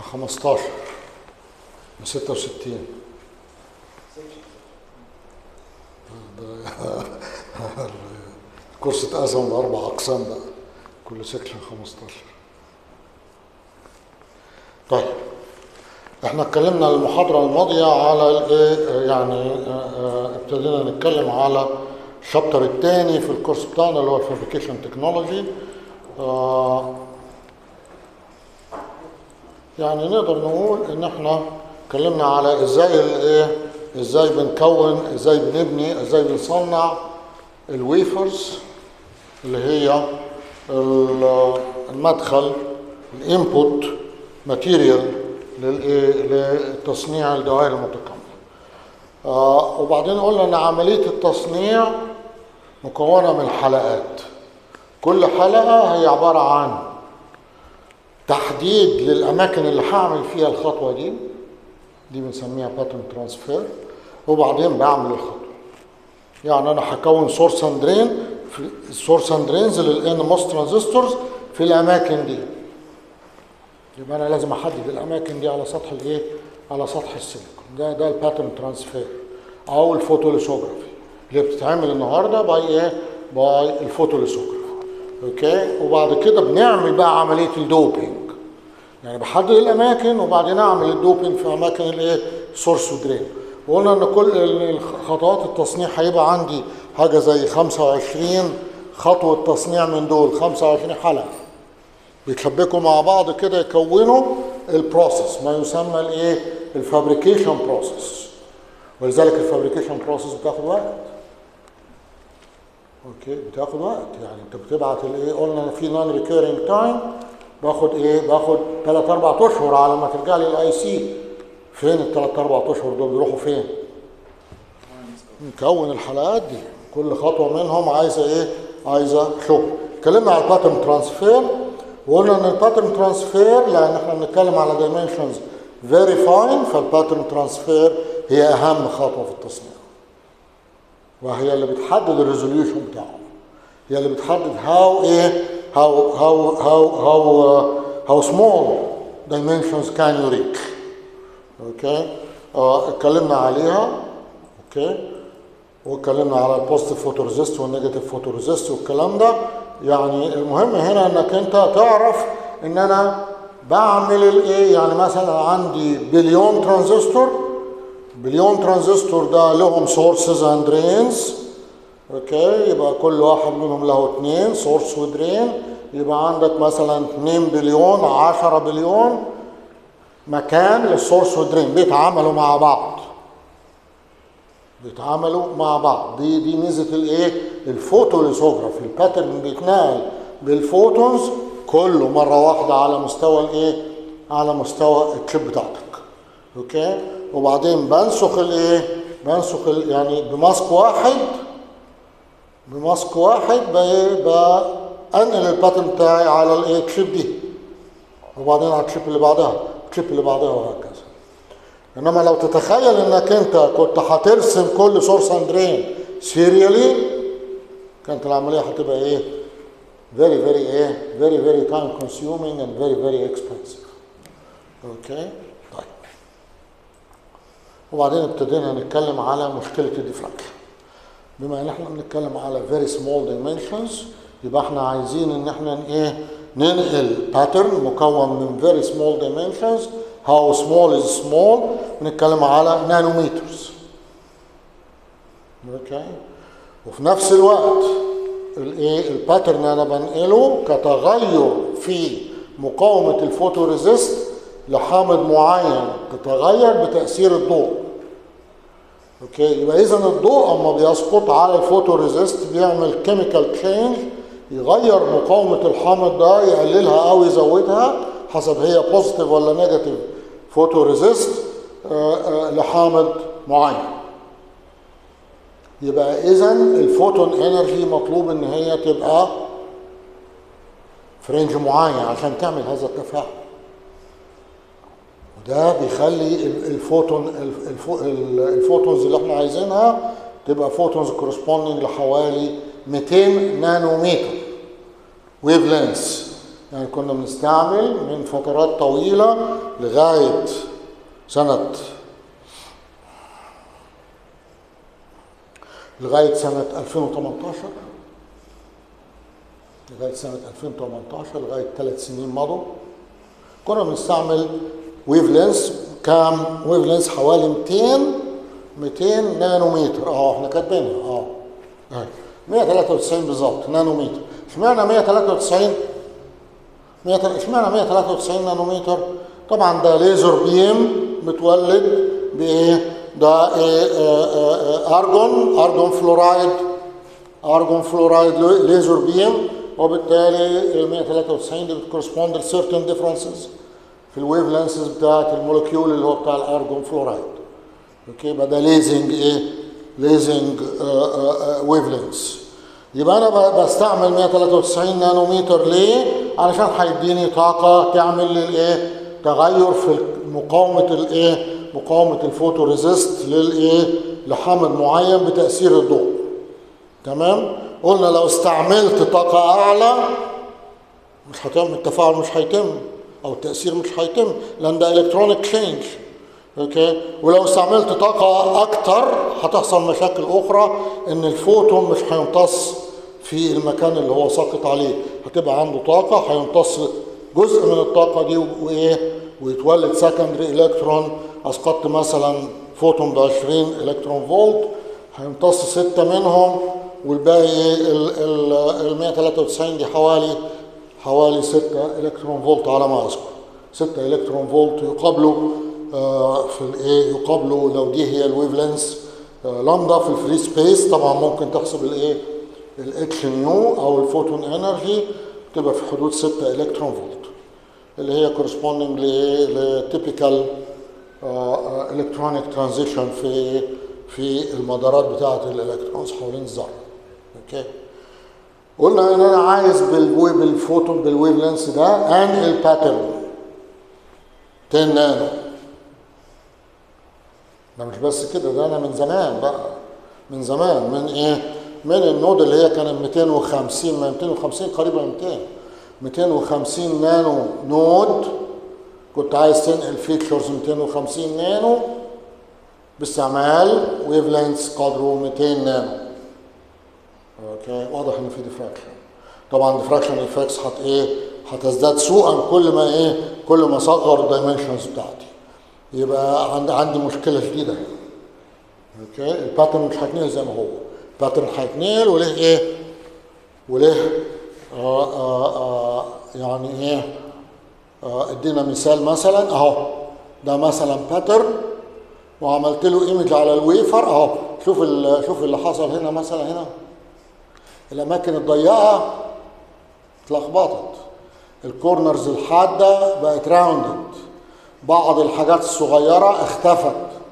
15 من 66 ده الكورس اتقسم لاربع اقسام بقى كل سكشن 15 طيب احنا اتكلمنا المحاضرة الماضية على الايه يعني اه اه ابتدينا نتكلم على الشابتر الثاني في الكورس بتاعنا اللي هو الفابريكيشن تكنولوجي اه يعني نقدر نقول ان احنا اتكلمنا على ازاي الايه ازاي بنكون ازاي بنبني ازاي بنصنع الويفرز اللي هي المدخل الانبوت ماتيريال لتصنيع الدوائر المتكامله آه وبعدين قلنا ان عمليه التصنيع مكونه من حلقات كل حلقه هي عباره عن تحديد للاماكن اللي هعمل فيها الخطوه دي دي بنسميها باترن ترانسفير وبعدين بعمل الخطوه يعني انا هكون سورس اند درين في السورس اند درينز للان موس ترانزستورز في الاماكن دي يبقى انا لازم احدد الاماكن دي على سطح الايه على سطح السيليكون ده ده الباترن ترانسفير او الفوتوليثوجرافي اللي بتتعمل النهارده باي ايه باي الفوتوليثوجرافي اوكي وبعد كده بنعمل بقى عمليه الدوبينج يعني بحدد الاماكن وبعدين اعمل الدوبينج في اماكن الايه سورس ودرين وقلنا ان كل خطوات التصنيع هيبقى عندي حاجه زي 25 خطوه تصنيع من دول 25 حلقه بيتشبكوا مع بعض كده يكونوا البروسيس ما يسمى الايه الفابريكيشن بروسيس ولذلك الفابريكيشن بروسيس بتاخد وقت اوكي بتاخد وقت يعني انت بتبعت الايه قلنا في نون ريكيرنج تايم باخد ايه باخد 3 4 اشهر على ما ترجع لي الاي سي فين الثلاث اربع اشهر دول بيروحوا فين نكون الحلقات دي كل خطوه منهم عايزه ايه عايزه شغل اتكلمنا على الباترن ترانسفير وقلنا ان الباترن ترانسفير لان احنا بنتكلم على دايمنشنز فيري فاين فالباترن ترانسفير هي اهم خطوه في التصنيع وهي اللي بتحدد الريزوليوشن بتاعه هي اللي بتحدد هاو ايه هاو هاو هاو هاو هاو سمول dimensions can you reach اوكي اه اتكلمنا عليها اوكي واتكلمنا على البوزيتيف فوتوريزيست والنيجاتيف فوتوريزيست والكلام ده يعني المهم هنا انك انت تعرف ان انا بعمل الايه يعني مثلا عندي بليون ترانزستور بليون ترانزستور ده لهم سورسز اند درينز اوكي يبقى كل واحد منهم له اثنين سورس ودرين يبقى عندك مثلا 2 بليون 10 بليون مكان للسورس والدرين بيتعاملوا مع بعض بيتعاملوا مع بعض دي دي ميزه الايه الفوتوليثوجرافي الباترن بيتنقل بالفوتونز كله مره واحده على مستوى الايه على مستوى الشيب بتاعتك اوكي وبعدين بنسخ الايه بنسخ ال يعني بماسك واحد بماسك واحد بنقل الباترن بتاعي على الايه الشيب دي وبعدين على الشيب اللي بعدها الشيب اللي بعدها وهكذا انما لو تتخيل انك انت كنت هترسم كل سورس اند درين سيريالي كانت العمليه هتبقى ايه very very ايه very very time consuming and very very expensive اوكي طيب وبعدين ابتدينا نتكلم على مشكله الديفراكشن بما ان احنا بنتكلم على very small dimensions يبقى احنا عايزين ان احنا ايه ننقل باترن مكون من very small dimensions how small is small بنتكلم على نانومترز اوكي وفي نفس الوقت الايه الباترن انا بنقله كتغير في مقاومه الفوتوريزيست لحامض معين تتغير بتاثير الضوء اوكي يبقى اذا الضوء اما بيسقط على الفوتوريزيست بيعمل كيميكال تشينج يغير مقاومة الحامض ده يقللها أو يزودها حسب هي بوزيتيف ولا نيجاتيف فوتو ريزيست لحامض معين يبقى إذا الفوتون انرجي مطلوب إن هي تبقى في رينج معين عشان تعمل هذا التفاعل وده بيخلي الفوتون الفوتونز اللي احنا عايزينها تبقى فوتونز كورسبوندنج لحوالي 200 نانومتر ويف لينس يعني كنا بنستعمل من فترات طويلة لغاية سنة لغاية سنة 2018 لغاية سنة 2018 لغاية ثلاث سنين مضوا كنا بنستعمل ويف لينس كام ويف لينس حوالي 200 200 نانومتر اه احنا كاتبينها اه اهي 193 بالظبط نانومتر اشمعنى 193 100 اشمعنى 193 نانومتر طبعا ده ليزر بيم متولد بايه ده إيه آه آه آه ارجون ارجون فلورايد ارجون فلورايد ليزر بيم وبالتالي ال 193 دي بتكورسبوند ل certain differences في الويف لانسز بتاعت المولكيول اللي هو بتاع الارجون فلورايد اوكي يبقى ده ليزنج ايه ليزنج ويف لينس يبقى انا بستعمل 193 نانومتر ليه علشان هيديني طاقه تعمل لي الايه تغير في مقاومه الايه مقاومه الفوتو ريزيست للايه لحامض معين بتاثير الضوء تمام قلنا لو استعملت طاقه اعلى مش هتعمل التفاعل مش هيتم او التاثير مش هيتم لان ده الكترونيك تشينج اوكي ولو استعملت طاقه اكتر هتحصل مشاكل اخرى ان الفوتون مش هيمتص في المكان اللي هو ساقط عليه هتبقى عنده طاقه هيمتص جزء من الطاقه دي وايه ويتولد سكندري الكترون اسقطت مثلا فوتون ب 20 الكترون فولت هيمتص ستة منهم والباقي ال 193 دي حوالي حوالي 6 الكترون فولت على ما اذكر 6 الكترون فولت يقابلوا آه في الايه يقابلوا لو دي هي الويف لينس آه لامدا في الفري سبيس طبعا ممكن تحسب الايه الاتش نيو او الفوتون انرجي تبقى في حدود 6 الكترون فولت اللي هي كورسبوندنج لتيبيكال الكترونيك ترانزيشن في في المدارات بتاعه الالكترونز حوالين الذره اوكي قلنا ان انا عايز بالويف بالفوتون بالويف لينس ده انقل باترن 10 نانو ده مش بس كده ده انا من زمان بقى من زمان من ايه من النود اللي هي كانت 250 من 250 قريبا من 200 250 نانو نود كنت عايز تنقل فيتشرز 250 نانو باستعمال ويف لينث قدره 200 نانو اوكي واضح ان في ديفراكشن طبعا ديفراكشن افكتس هت ايه هتزداد سوءا كل ما ايه كل ما صغر الدايمنشنز بتاعتي يبقى عندي عندي مشكله شديده اوكي الباترن مش هيتنقل زي ما هو الباترن هيتنقل وله ايه وله آه آه آه يعني ايه آه ادينا مثال مثلا اهو ده مثلا باترن وعملت له ايمج على الويفر اهو شوف شوف اللي حصل هنا مثلا هنا الاماكن الضيقه اتلخبطت الكورنرز الحاده بقت راوندد بعض الحاجات الصغيره اختفت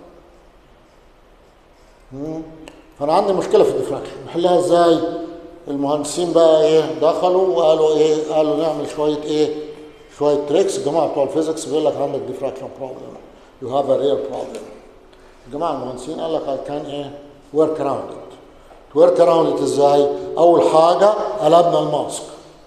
فانا عندي مشكله في الديفراكشن نحلها ازاي المهندسين بقى ايه دخلوا وقالوا ايه قالوا نعمل شويه ايه شويه تريكس الجماعه بتوع الفيزيكس بيقول لك عندك ديفراكشن بروبلم يو هاف ا ريال بروبلم الجماعه المهندسين قال لك كان ايه ورك اراوند ورك اراوند ازاي اول حاجه قلبنا الماسك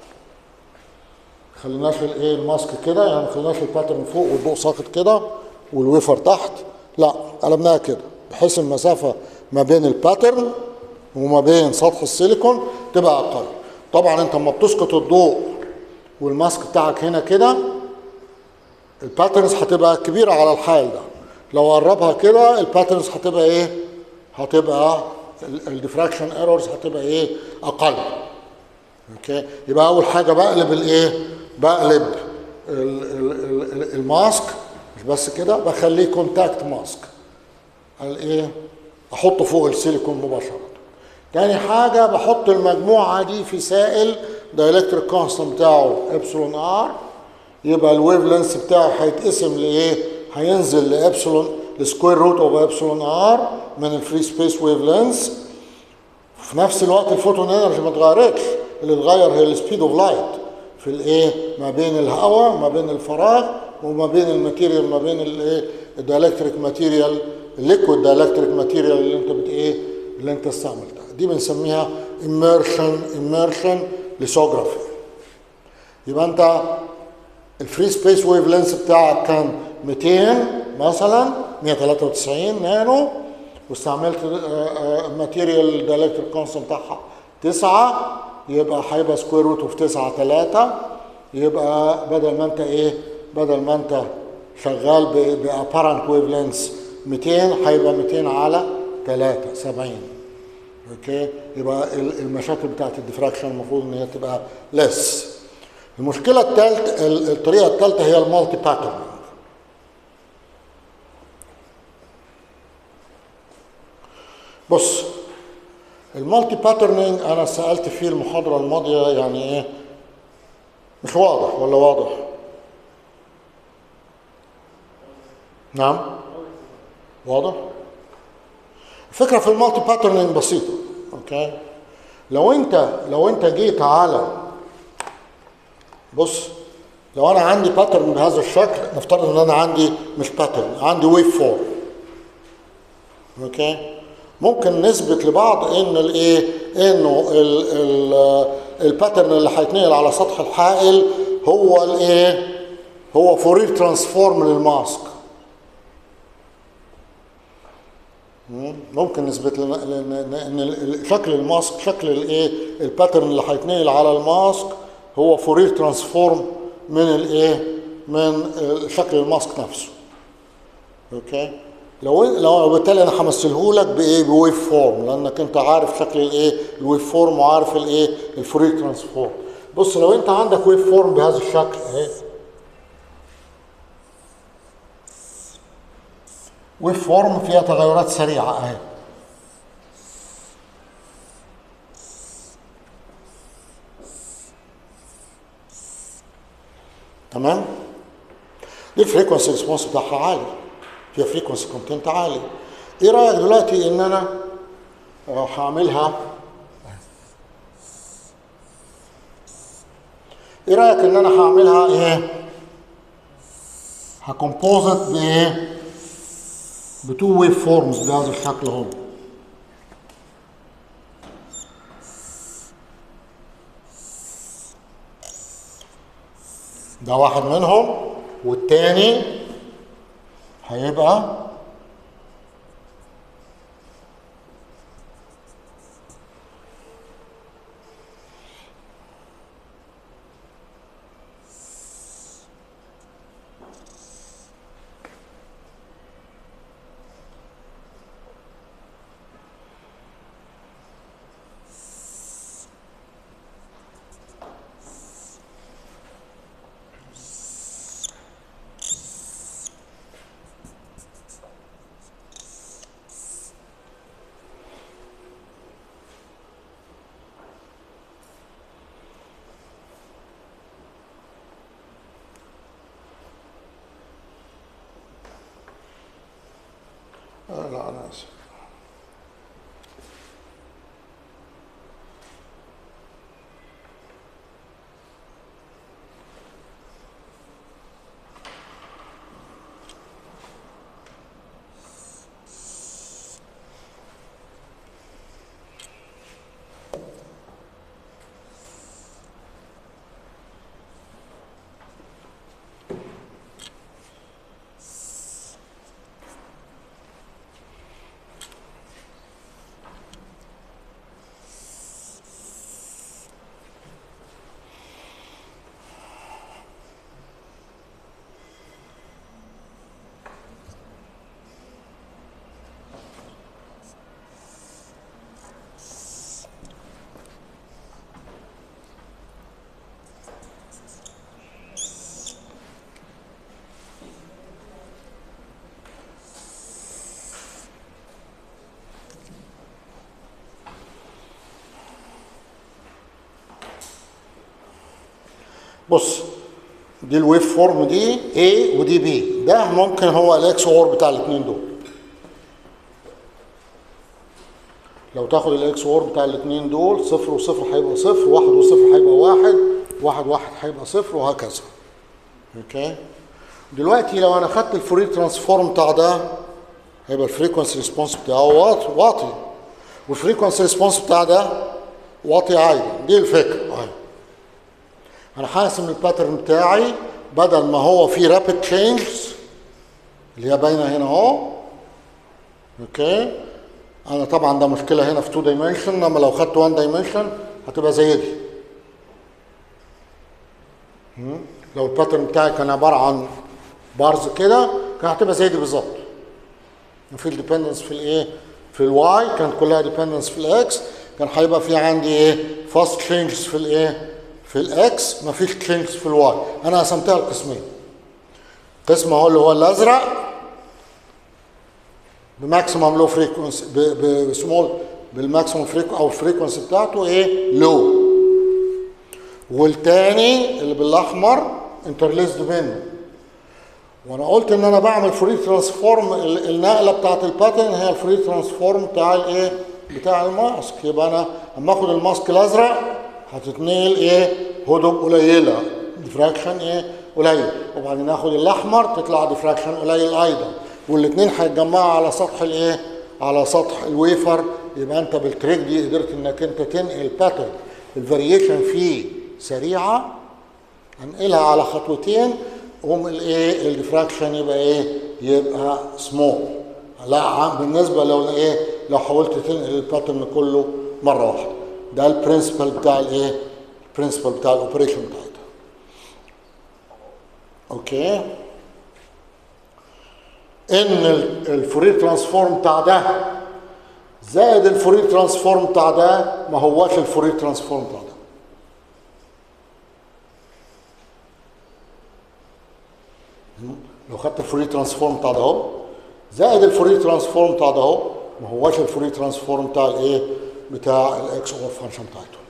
خليناش الايه الماسك كده يعني ما خليناش الباترن فوق والضوء ساقط كده والويفر تحت لا قلبناها كده بحيث المسافه ما بين الباترن وما بين سطح السيليكون تبقى اقل طبعا انت لما بتسقط الضوء والماسك بتاعك هنا كده الباترنز هتبقى كبيره على الحال ده لو قربها كده الباترنز هتبقى ايه هتبقى الديفراكشن ايرورز هتبقى ايه اقل اوكي يبقى اول حاجه بقلب الايه بقلب الماسك مش بس كده بخليه كونتاكت ماسك الايه احطه فوق السيليكون مباشره تاني حاجه بحط المجموعه دي في سائل ده الكتريك كونستنت بتاعه ابسلون ار يبقى الويف لينس بتاعه هيتقسم لايه هينزل لابسلون السكوير روت اوف ابسلون ار من الفري سبيس ويف لينس في نفس الوقت الفوتون انرجي ما اتغيرتش اللي اتغير هي السبيد اوف لايت في الايه ما بين الهواء ما بين الفراغ وما بين الماتيريال ما بين الايه الدايلكتريك ماتيريال الليكويد دايلكتريك ماتيريال اللي انت بت ايه اللي انت استعملتها دي بنسميها immersion immersion lithography يبقى انت الفري سبيس ويف لينس بتاعك كان 200 مثلا 193 نانو واستعملت ماتيريال دايلكتريك كونستنت بتاعها 9 يبقى هيبقى سكوير روت اوف 9 3 يبقى بدل ما انت ايه بدل ما انت شغال بابارنت ويف لينس 200 هيبقى 200 على 3 70 اوكي يبقى المشاكل بتاعت الديفراكشن المفروض ان هي تبقى ليس المشكله الثالثه الطريقه الثالثه هي المالتي باترن بص المالتي باترنينج انا سالت فيه المحاضره الماضيه يعني ايه مش واضح ولا واضح نعم واضح الفكره في المالتي باترنينج بسيطه اوكي لو انت لو انت جيت على بص لو انا عندي باترن بهذا الشكل نفترض ان انا عندي مش باترن عندي ويف فور اوكي ممكن نثبت لبعض ان الايه انه الباترن اللي هيتنقل على سطح الحائل هو الايه هو فورير ترانسفورم للماسك ممكن نثبت ان شكل الماسك شكل الايه الباترن اللي هيتنقل على الماسك هو فورير ترانسفورم من الايه من شكل الماسك نفسه اوكي لو لو بالتالي انا همثله لك بايه بويف فورم لانك انت عارف شكل الايه الويف فورم وعارف الايه الفورير ترانسفورم بص لو انت عندك ويف فورم بهذا الشكل اهي ويف فورم فيها تغيرات سريعه اهي تمام دي الفريكونسي ريسبونس بتاعها عالي فيها فريكونسي كونتنت عالي ايه رايك دلوقتي ان انا هعملها ايه رايك ان انا هعملها ايه هكمبوزت بايه بتو ويف فورمز بهذا الشكل اهو ده واحد منهم والتاني هيبقى آه لا انا اسف بص دي الويف فورم دي A ودي B ده ممكن هو الاكس اور بتاع الاثنين دول لو تاخد الاكس اور بتاع الاثنين دول صفر وصفر هيبقى صفر واحد وصفر هيبقى واحد واحد واحد هيبقى صفر وهكذا اوكي دلوقتي لو انا خدت الفورير ترانسفورم بتاع ده هيبقى الفريكونسي ريسبونس بتاعه واطي واطي والفريكونسي ريسبونس بتاع ده واطي عادي دي الفكره اهي انا حاسم الباترن بتاعي بدل ما هو في رابid changes اللي هي باينه هنا اهو اوكي انا طبعا ده مشكله هنا في 2 دايمنشن انما لو خدت 1 دايمنشن هتبقى زي دي مم. لو الباترن بتاعي كان عباره عن بارز كده كان هتبقى زي دي بالظبط في الديبندنس في الايه في الواي كانت كلها ديبندنس في الاكس كان هيبقى في عندي ايه فاست تشينجز في الايه في الاكس مفيش تشينجز في الواي انا قسمتها لقسمين قسم اهو اللي هو الازرق بماكسيمم لو فريكونسي بسمول بالماكسيمم فريكو او الفريكونسي بتاعته ايه لو والتاني اللي بالاحمر انترليزد منه وانا قلت ان انا بعمل فري ترانسفورم النقله بتاعت الباترن هي الفري ترانسفورم بتاع الايه بتاع الماسك يبقى انا اما اخد الماسك الازرق هتتنقل ايه هدب قليله ديفراكشن ايه قليل وبعدين اخد الاحمر تطلع ديفراكشن قليل ايضا والاثنين هيتجمعوا على سطح الايه على سطح الويفر يبقى انت بالتريك دي قدرت انك انت تنقل باترن الفاريشن فيه سريعه انقلها على خطوتين قوم الايه الديفراكشن يبقى ايه يبقى سمول لا بالنسبه لو ايه لو حاولت تنقل الباترن كله مره واحده ده البرنسبل بتاع الايه البرنسبل بتاع الاوبريشن بتاعتها اوكي ان الفورير ترانسفورم بتاع ده زائد الفورير ترانسفورم بتاع ده ما هواش الفورير ترانسفورم بتاع ده لو خدت الفورير ترانسفورم بتاع ده اهو زائد الفورير ترانسفورم بتاع ده اهو ما هواش الفورير ترانسفورم بتاع الايه بتاع الاكس اوف فانكشن بتاعته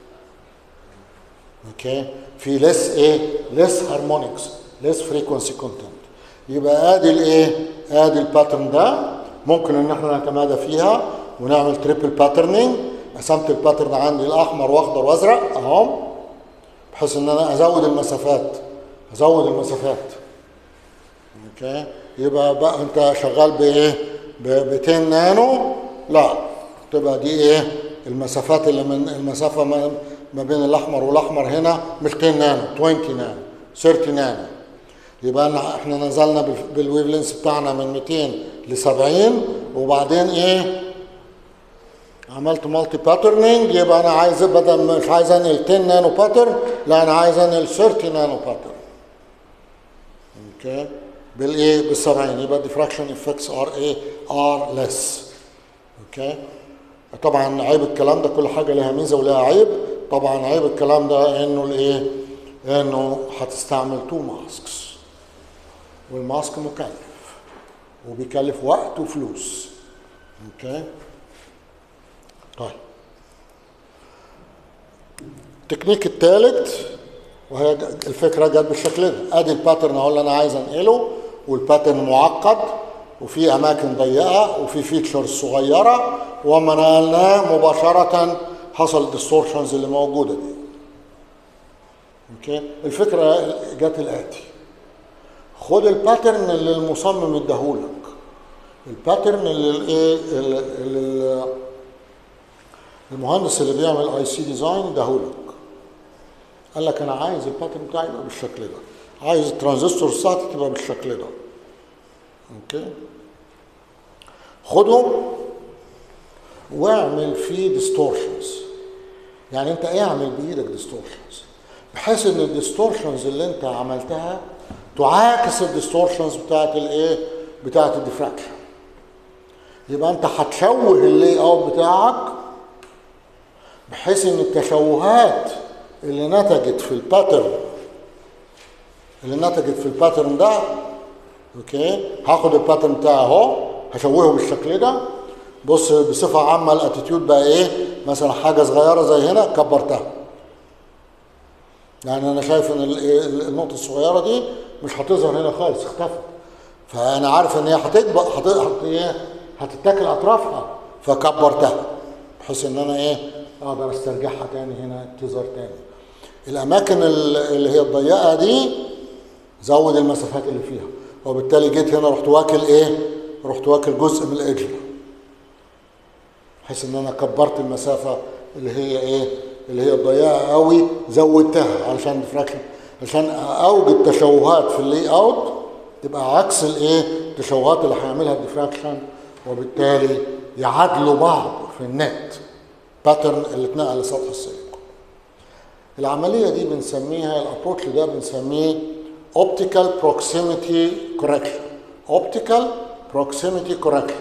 اوكي في ليس ايه ليس هارمونكس ليس فريكونسي كونتنت يبقى ادي الايه ادي الباترن ده ممكن ان احنا نتمادى فيها ونعمل تريبل باترنينج قسمت الباترن عندي الاحمر واخضر وازرق اهو بحيث ان انا ازود المسافات ازود المسافات اوكي يبقى بقى انت شغال بايه ب 200 نانو لا تبقى دي ايه المسافات اللي من المسافه ما, ما بين الاحمر والاحمر هنا مش 10 نانو 20 نانو 30 نانو يبقى احنا نزلنا بالويف لينس بتاعنا من 200 ل 70 وبعدين ايه عملت مالتي باترنينج يبقى انا عايز بدل مش عايز انقل 10 نانو باترن لا انا عايز انقل 30 نانو باترن اوكي بالايه بال 70 يبقى diffraction effects ار ايه ار ليس اوكي طبعا عيب الكلام ده كل حاجه لها ميزه ولها عيب طبعا عيب الكلام ده انه الايه انه هتستعمل تو ماسكس والماسك مكلف وبيكلف وقت وفلوس اوكي طيب التكنيك الثالث وهي الفكره جت بالشكل ده ادي الباترن اهو اللي انا عايز انقله والباترن معقد وفي اماكن ضيقه وفي فيتشرز صغيره وما نقلناه مباشره حصل الديستورشنز اللي موجوده دي اوكي الفكره جت الاتي خد الباترن اللي المصمم اداهولك الباترن اللي الايه اللي المهندس اللي بيعمل اي سي ديزاين اداهولك قال لك انا عايز الباترن بتاعي يبقى بالشكل ده عايز الترانزستور بتاعتي تبقى بالشكل ده اوكي خده واعمل فيه ديستورشنز يعني انت اعمل بايدك ديستورشنز بحيث ان الديستورشنز اللي انت عملتها تعاكس الديستورشنز بتاعت الايه بتاعت الديفراكشن يبقى انت هتشوه اللي اوت بتاعك بحيث ان التشوهات اللي نتجت في الباترن اللي نتجت في الباترن ده اوكي هاخد الباترن بتاعي اهو هشوهه بالشكل ده بص بصفه عامه الاتيتيود بقى ايه مثلا حاجه صغيره زي هنا كبرتها يعني انا شايف ان النقطه الصغيره دي مش هتظهر هنا خالص اختفت فانا عارف ان هي هتكبر هت... ايه هتتاكل اطرافها فكبرتها بحيث ان انا ايه اقدر استرجعها تاني هنا تظهر تاني الاماكن اللي هي الضيقه دي زود المسافات اللي فيها وبالتالي جيت هنا رحت واكل ايه رحت واكل جزء من الاجل بحيث ان انا كبرت المسافه اللي هي ايه اللي هي الضيقه قوي زودتها علشان الديفراكشن عشان اوجد تشوهات في اللي اوت تبقى عكس الايه التشوهات اللي هيعملها الديفراكشن وبالتالي يعادلوا بعض في النت باترن اللي اتنقل لسطح السيليكون العمليه دي بنسميها الابروتش ده بنسميه اوبتيكال بروكسيميتي كوركشن اوبتيكال بروكسيميتي كوركشن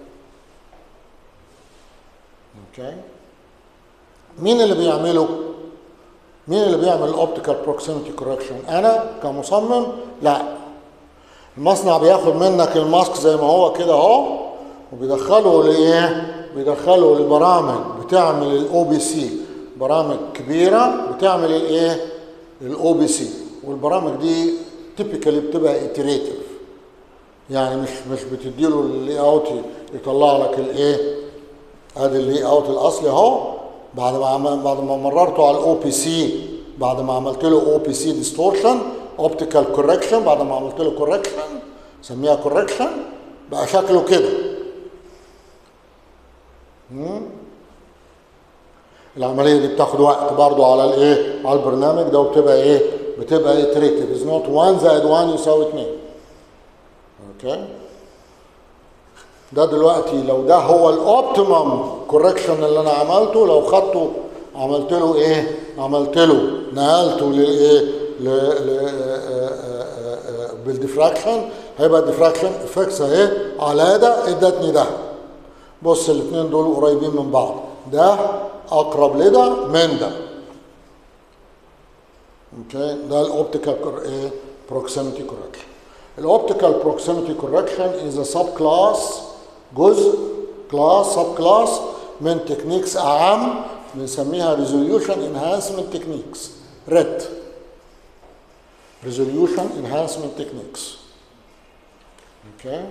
اوكي مين اللي بيعمله مين اللي بيعمل الاوبتيكال بروكسيميتي كوركشن انا كمصمم لا المصنع بياخد منك الماسك زي ما هو كده اهو وبيدخله لايه بيدخله لبرامج بتعمل الاو بي سي برامج كبيره بتعمل الايه الاو بي سي والبرامج دي تيبيكالي بتبقى ايتريتيف يعني مش مش بتديله اللي اوت يطلع لك الايه ادي اللي اوت الاصلي اهو بعد ما بعد ما مررته على الاو بي سي بعد ما عملت له او بي سي ديستورشن اوبتيكال كوركشن بعد ما عملت له كوركشن سميها كوركشن بقى شكله كده العمليه دي بتاخد وقت برضو على الايه على البرنامج ده وبتبقى ايه بتبقى اتريتيف از نوت 1 زائد 1 يساوي 2 اوكي ده دلوقتي لو ده هو الاوبتيمم كوركشن اللي انا عملته لو خدته عملت له ايه عملت له نقلته للايه ل ل بالديفراكشن هيبقى الديفراكشن افكس اهي على ده ادتني ده بص الاثنين دول قريبين من بعض ده اقرب لده من ده اوكي ده الاوبتيكال ايه بروكسيميتي كوركشن الاوبتيكال بروكسيميتي كوركشن از سب كلاس جزء كلاس سب كلاس من تكنيكس اعم بنسميها ريزوليوشن انهانسمنت تكنيكس ريت ريزوليوشن انهانسمنت تكنيكس اوكي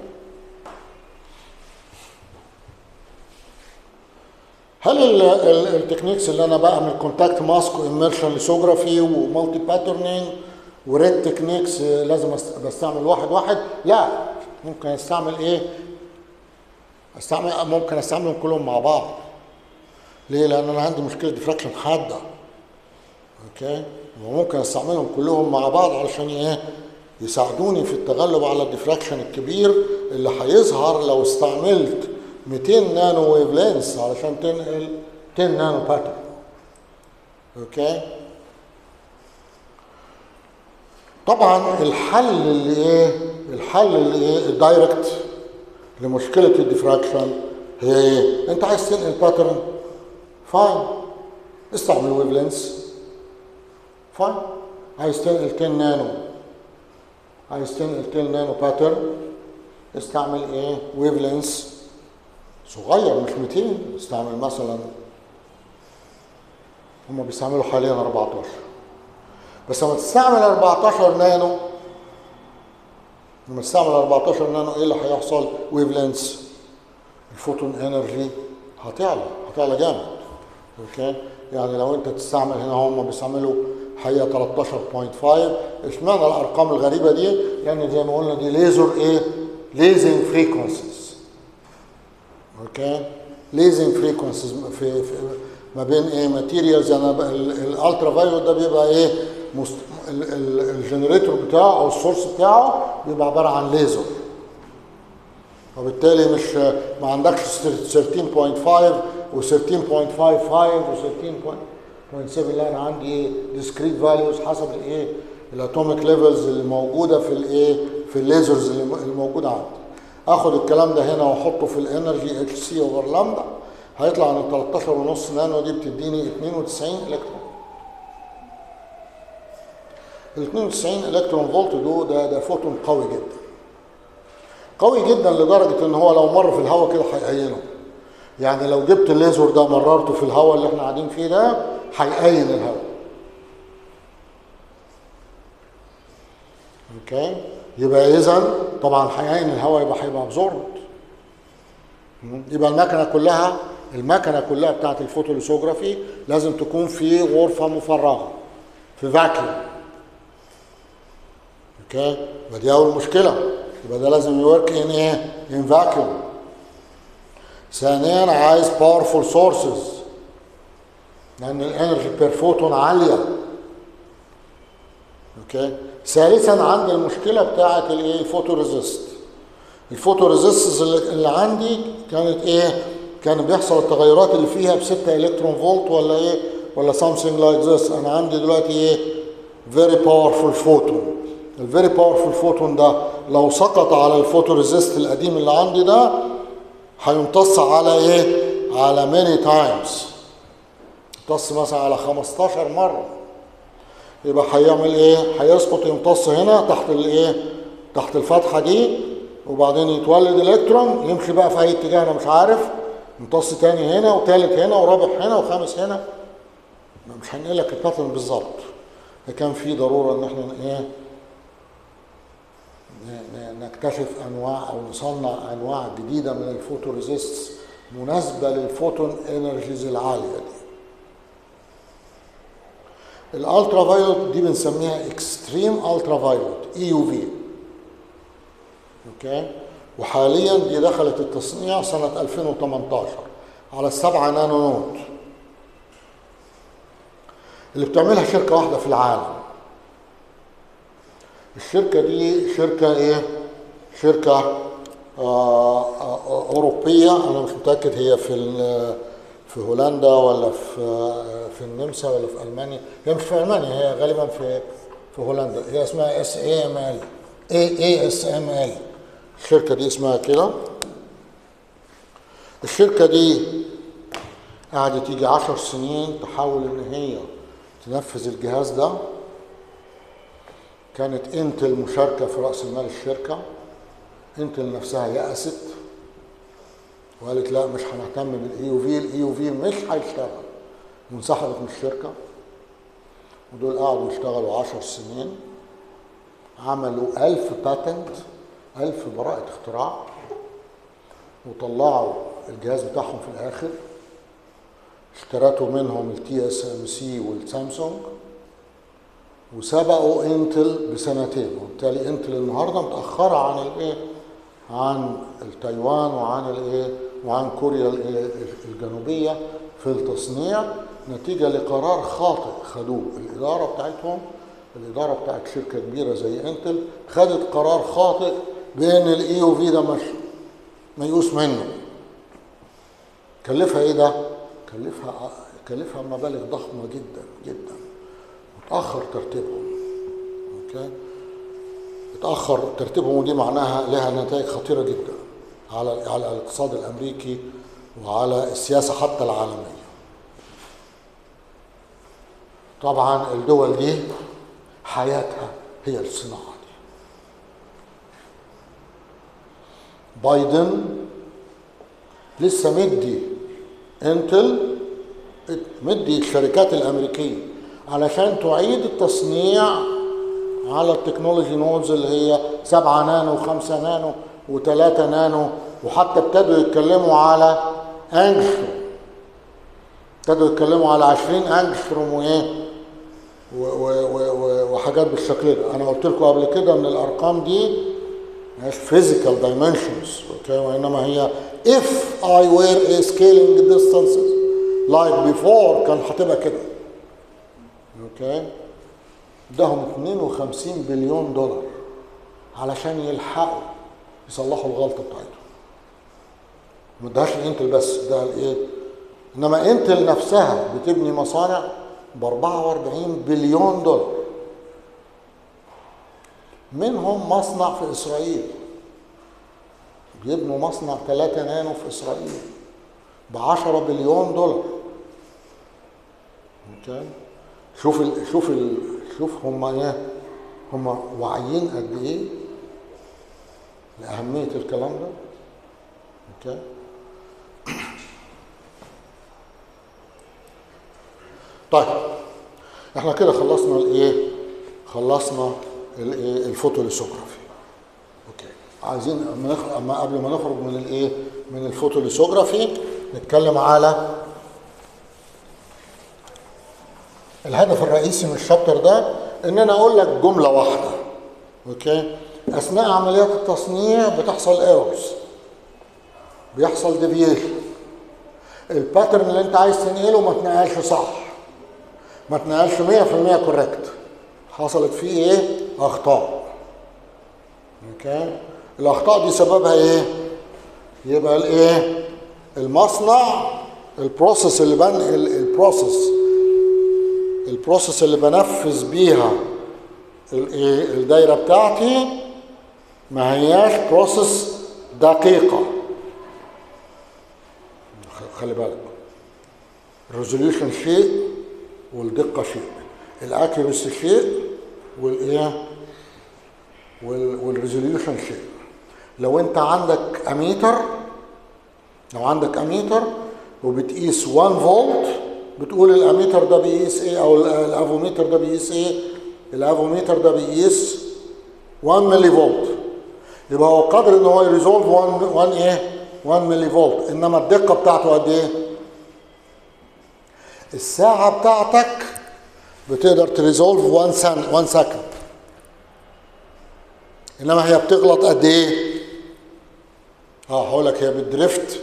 هل التكنيكس اللي انا بعمل كونتاكت ماسك واميرشن ليثوجرافي ومالتي باترنينج وريد تكنيكس لازم بستعمل واحد واحد لا ممكن استعمل ايه استعمل ممكن استعملهم كلهم مع بعض ليه لان انا عندي مشكله ديفراكشن حاده اوكي وممكن استعملهم كلهم مع بعض علشان ايه يساعدوني في التغلب على الديفراكشن الكبير اللي هيظهر لو استعملت 200 نانو ويف لينس علشان تنقل 10 نانو باترن اوكي طبعا الحل اللي ايه الحل اللي ايه الدايركت لمشكله الديفراكشن هي ايه انت عايز تنقل باترن فاين استعمل ويف لينس فاين عايز تنقل 10 نانو عايز تنقل 10 نانو باترن استعمل ايه ويف لينس صغير مش 200 استعمل مثلا هم بيستعملوا حاليا 14 بس لما تستعمل 14 نانو لما تستعمل 14 نانو ايه اللي هيحصل ويف لينس الفوتون انرجي هتعلى هتعلى جامد اوكي يعني لو انت تستعمل هنا هم بيستعملوا حقيقه 13.5 اشمعنى الارقام الغريبه دي لان زي ما قلنا دي ليزر ايه ليزنج فريكونسيز اوكي ليزنج فريكونسيز في, في ما بين ايه ماتيريالز انا الالترا فايولت ده بيبقى ايه مست... الجنريتور بتاعه او السورس بتاعه بيبقى عباره عن ليزر وبالتالي مش ما عندكش 13.5 و 13.55 و 13.7 لا انا عندي ايه ديسكريت فاليوز حسب الايه الاتوميك ليفلز اللي موجوده في الايه في الليزرز اللي موجوده عندي اخد الكلام ده هنا واحطه في الانرجي اتش سي اوفر لامدا هيطلع ان 13 ونص نانو دي بتديني 92 الكترون ال 92 الكترون فولت دول ده ده فوتون قوي جدا قوي جدا لدرجه ان هو لو مر في الهواء كده هيقينه يعني لو جبت الليزر ده مررته في الهواء اللي احنا قاعدين فيه ده هيقين الهواء اوكي يبقى اذا طبعا هيقين الهواء يبقى هيبقى ابزوربد يبقى المكنه كلها المكنه كلها بتاعت الفوتوليثوجرافي لازم تكون في غرفه مفرغه في فاكيوم اوكي يبقى دي اول مشكله يبقى ده لازم يورك ان ايه ان فاكيوم ثانيا عايز باورفول سورسز لان الانرجي بير فوتون عاليه اوكي ثالثا عندي المشكله بتاعه الايه الفوتو ريزيست الفوتو ريزيستنس اللي اللي عندي كانت ايه كان بيحصل التغيرات اللي فيها ب 6 الكترون فولت ولا ايه ولا something like this انا عندي دلوقتي ايه very powerful photon الفيري باورفول فوتون ده لو سقط على الفوتو ريزيست القديم اللي عندي ده هيمتص على ايه على ماني تايمز يمتص مثلا على 15 مره يبقى هيعمل ايه هيسقط يمتص هنا تحت الايه تحت الفتحه دي وبعدين يتولد الكترون يمشي بقى في اي اتجاه انا مش عارف يمتص تاني هنا وتالت هنا ورابع هنا وخامس هنا مش هنقول لك الباترن بالظبط كان في ضروره ان احنا ايه نكتشف انواع او نصنع انواع جديده من الفوتوريزيست مناسبه للفوتون انرجيز العاليه دي الالترا فايولوت دي بنسميها اكستريم الترا فايولوت اي يو في اوكي وحاليا دي دخلت التصنيع سنه 2018 على السبعة نانو نوت اللي بتعملها شركه واحده في العالم الشركه دي شركه ايه شركه آه آه اوروبيه انا مش متاكد هي في في هولندا ولا في في النمسا ولا في المانيا هي مش في المانيا هي غالبا في في هولندا هي اسمها اس اي ام ال اي اي اس ام ال الشركه دي اسمها كده الشركه دي قعدت يجي عشر سنين تحاول ان هي تنفذ الجهاز ده كانت انتل مشاركة في رأس مال الشركة انتل نفسها يأست وقالت لا مش هنهتم بالاي يو في الاي يو في مش هيشتغل وانسحبت من الشركة ودول قعدوا يشتغلوا عشر سنين عملوا ألف باتنت ألف براءة اختراع وطلعوا الجهاز بتاعهم في الآخر اشترته منهم التي اس ام سي والسامسونج وسبقوا انتل بسنتين وبالتالي انتل النهارده متاخره عن الايه عن التايوان وعن الايه وعن كوريا الجنوبيه في التصنيع نتيجه لقرار خاطئ خدوه الاداره بتاعتهم الاداره بتاعت شركه كبيره زي انتل خدت قرار خاطئ بان الاي او في ده مش ميؤوس منه كلفها ايه ده كلفها كلفها مبالغ ضخمه جدا جدا اتأخر ترتيبهم اوكي اتأخر ترتيبهم ودي معناها لها نتائج خطيرة جدا على على الاقتصاد الامريكي وعلى السياسة حتى العالمية طبعا الدول دي حياتها هي الصناعة دي بايدن لسه مدي انتل مدي الشركات الامريكيه علشان تعيد التصنيع على التكنولوجي نودز اللي هي 7 نانو و5 نانو و3 نانو وحتى ابتدوا يتكلموا على انجستروم ابتدوا يتكلموا على 20 انجستروم وايه وحاجات بالشكل ده انا قلت لكم قبل كده ان الارقام دي مش physical dimensions اوكي وانما هي if I were a scaling distances like before كان هتبقى كده اوكي اداهم 52 بليون دولار علشان يلحقوا يصلحوا الغلطه بتاعتهم ما ادهاش الانتل بس ده الايه انما انتل نفسها بتبني مصانع ب 44 بليون دولار منهم مصنع في اسرائيل بيبنوا مصنع 3 نانو في اسرائيل ب 10 بليون دولار اوكي شوف ال شوف ال شوف هم ايه هم واعيين قد ايه لاهميه الكلام ده اوكي طيب احنا كده خلصنا الايه خلصنا الايه الفوتوليثوغرافي اوكي عايزين اما نخرج اما قبل ما نخرج من الايه من الفوتوليثوغرافي نتكلم على الهدف الرئيسي من الشابتر ده ان انا اقول لك جمله واحده اوكي اثناء عمليات التصنيع بتحصل ايرورز بيحصل ديفيشن الباترن اللي انت عايز تنقله ما تنقلش صح ما اتنقلش 100% كوريكت حصلت فيه ايه اخطاء اوكي الاخطاء دي سببها ايه يبقى الايه المصنع البروسيس اللي بن ال- البروسيس البروسيس اللي بنفذ بيها الايه الدايره بتاعتي ما هياش بروسيس دقيقه خ- خلي بالك الريزوليوشن شيء والدقه شيء الاكيورسي شيء والايه والريزوليوشن شيء لو انت عندك اميتر لو عندك اميتر وبتقيس 1 فولت بتقول الاميتر ده بيقيس ايه او ال- الافوميتر ده بيقيس ايه الافوميتر ده بيقيس 1 ملي فولت يبقى هو قادر ان هو يريزولف 1 1 ايه 1 ملي فولت انما الدقه بتاعته قد ايه الساعه بتاعتك بتقدر تريزولف 1 سن 1 سكند انما هي بتغلط قد ايه اه هقول لك هي بتدريفت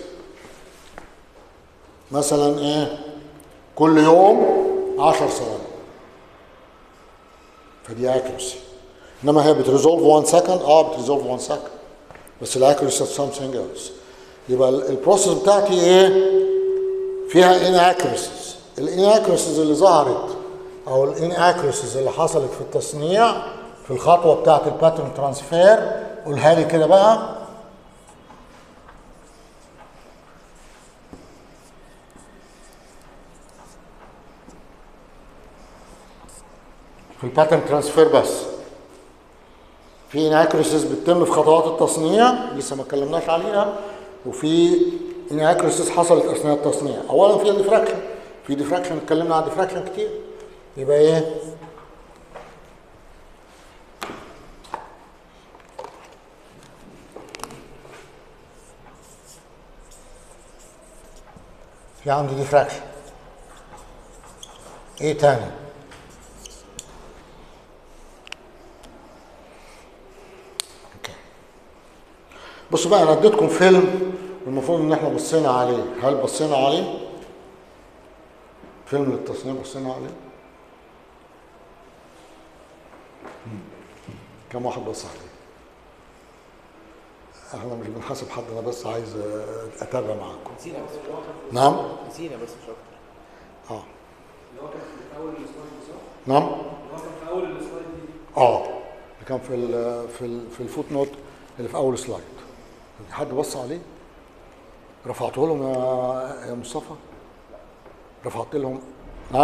مثلا ايه كل يوم 10 ثواني فدي اكيرسي انما هي بتريزولف 1 سكند اه بتريزولف 1 سكند بس الاكيرسي سامثينج ايلس يبقى ال- البروسيس بتاعتي ايه فيها inaccuracies inaccuracies اللي ظهرت او inaccuracies اللي حصلت في التصنيع في الخطوه بتاعت الباترن ترانسفير قولها لي كده بقى في الباترن ترانسفير بس في inaccuracies بتتم في خطوات التصنيع لسه ما اتكلمناش عليها وفي inaccuracies حصلت اثناء التصنيع اولا في ديفراكشن في ديفراكشن اتكلمنا عن ديفراكشن كتير يبقى ايه في عندي ديفراكشن ايه تاني اوكي. بصوا بقى انا اديتكم فيلم المفروض ان احنا بصينا عليه هل بصينا عليه فيلم للتصنيع بصينا عليه مم. كم واحد بص عليه احنا مش بنحاسب حد انا بس عايز آه، اتابع معاكم نسينا بس مش اكتر نعم نسينا بس مش اكتر اه اللي هو كان في اول السلايد دي صح؟ نعم اللي هو كان في اول السلايد دي اه اللي كان في ال في ال في الفوت نوت اللي في اول سلايد حد بص عليه رفعته لهم يا يا مصطفى رفعت لهم نعم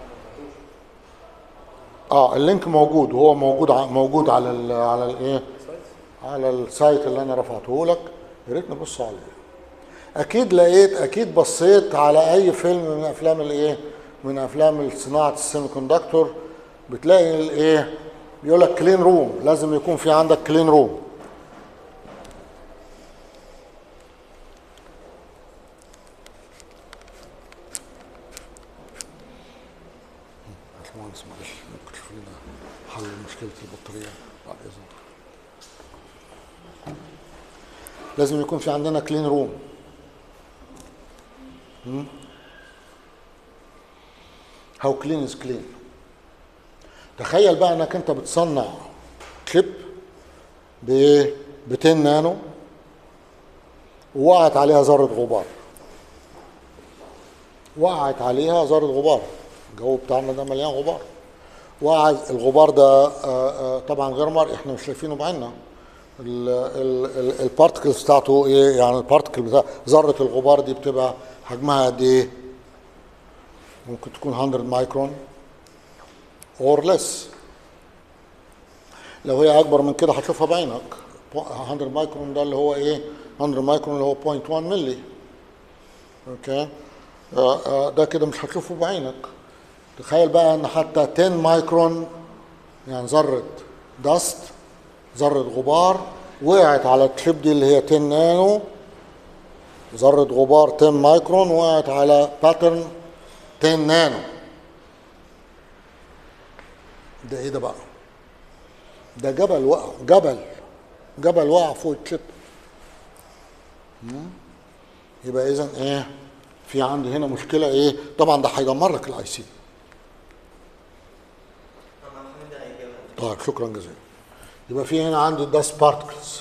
اه اللينك موجود وهو موجود ع- موجود على ال على الايه على السايت اللي انا رفعته لك يا ريت نبص عليه اكيد لقيت اكيد بصيت على اي فيلم من افلام الايه من افلام صناعه السيمي كوندكتور بتلاقي الايه بيقول لك كلين روم لازم يكون في عندك كلين روم باشمهندس معلش ممكن تشوف لنا حل مشكله البطاريه بعد اذنك لازم يكون في عندنا كلين روم هاو كلين از كلين تخيل بقى انك انت بتصنع كليب ب 200 نانو ووقعت عليها ذره غبار وقعت عليها ذره غبار الجو بتاعنا ده مليان غبار وقع الغبار ده آه، آه، طبعا غير مرئي احنا مش شايفينه بعيننا البارتكلز بتاعته ايه يعني البارتكل بتاع ذره الغبار دي بتبقى حجمها قد ايه ممكن تكون 100 مايكرون اور ليس لو هي اكبر من كده هتشوفها بعينك 100 مايكرون ده اللي هو ايه 100 مايكرون اللي هو 0.1 ملي اوكي آه، آه، ده كده مش هتشوفه بعينك تخيل بقى ان حتى 10 مايكرون يعني ذره دست ذره غبار وقعت على التريب دي اللي هي 10 نانو ذره غبار 10 مايكرون وقعت على باترن 10 نانو ده ايه ده بقى ده جبل وقع جبل جبل وقع فوق التريب مم. يبقى اذا ايه في عندي هنا مشكله ايه طبعا ده هيدمر لك الاي سي طيب شكرا جزيلا يبقى في هنا عندي dust particles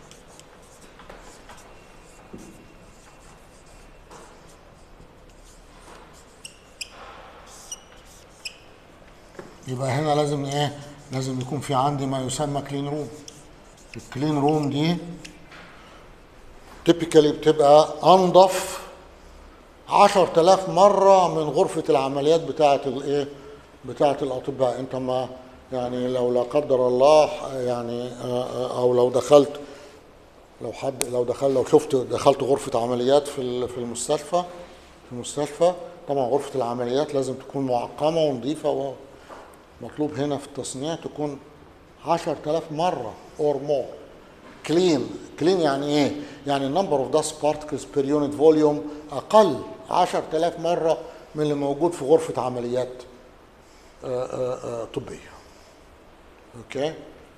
يبقى هنا لازم ايه لازم يكون في عندي ما يسمى كلين روم الكلين روم دي تيبيكالي بتبقى انضف 10000 مرة من غرفة العمليات بتاعة الايه بتاعة الأطباء أنت ما يعني لو لا قدر الله يعني آه، آه، أو لو دخلت لو حد لو دخل لو شفت دخلت غرفة عمليات في ال- في المستشفى في المستشفى طبعا غرفة العمليات لازم تكون معقمة ونظيفة ومطلوب هنا في التصنيع تكون 10000 مرة or more كلين كلين يعني ايه؟ يعني النمبر اوف داست بارتكلز بير يونت فوليوم اقل 10000 مره من اللي موجود في غرفه عمليات آه، آه، آه، طبيه. اوكي؟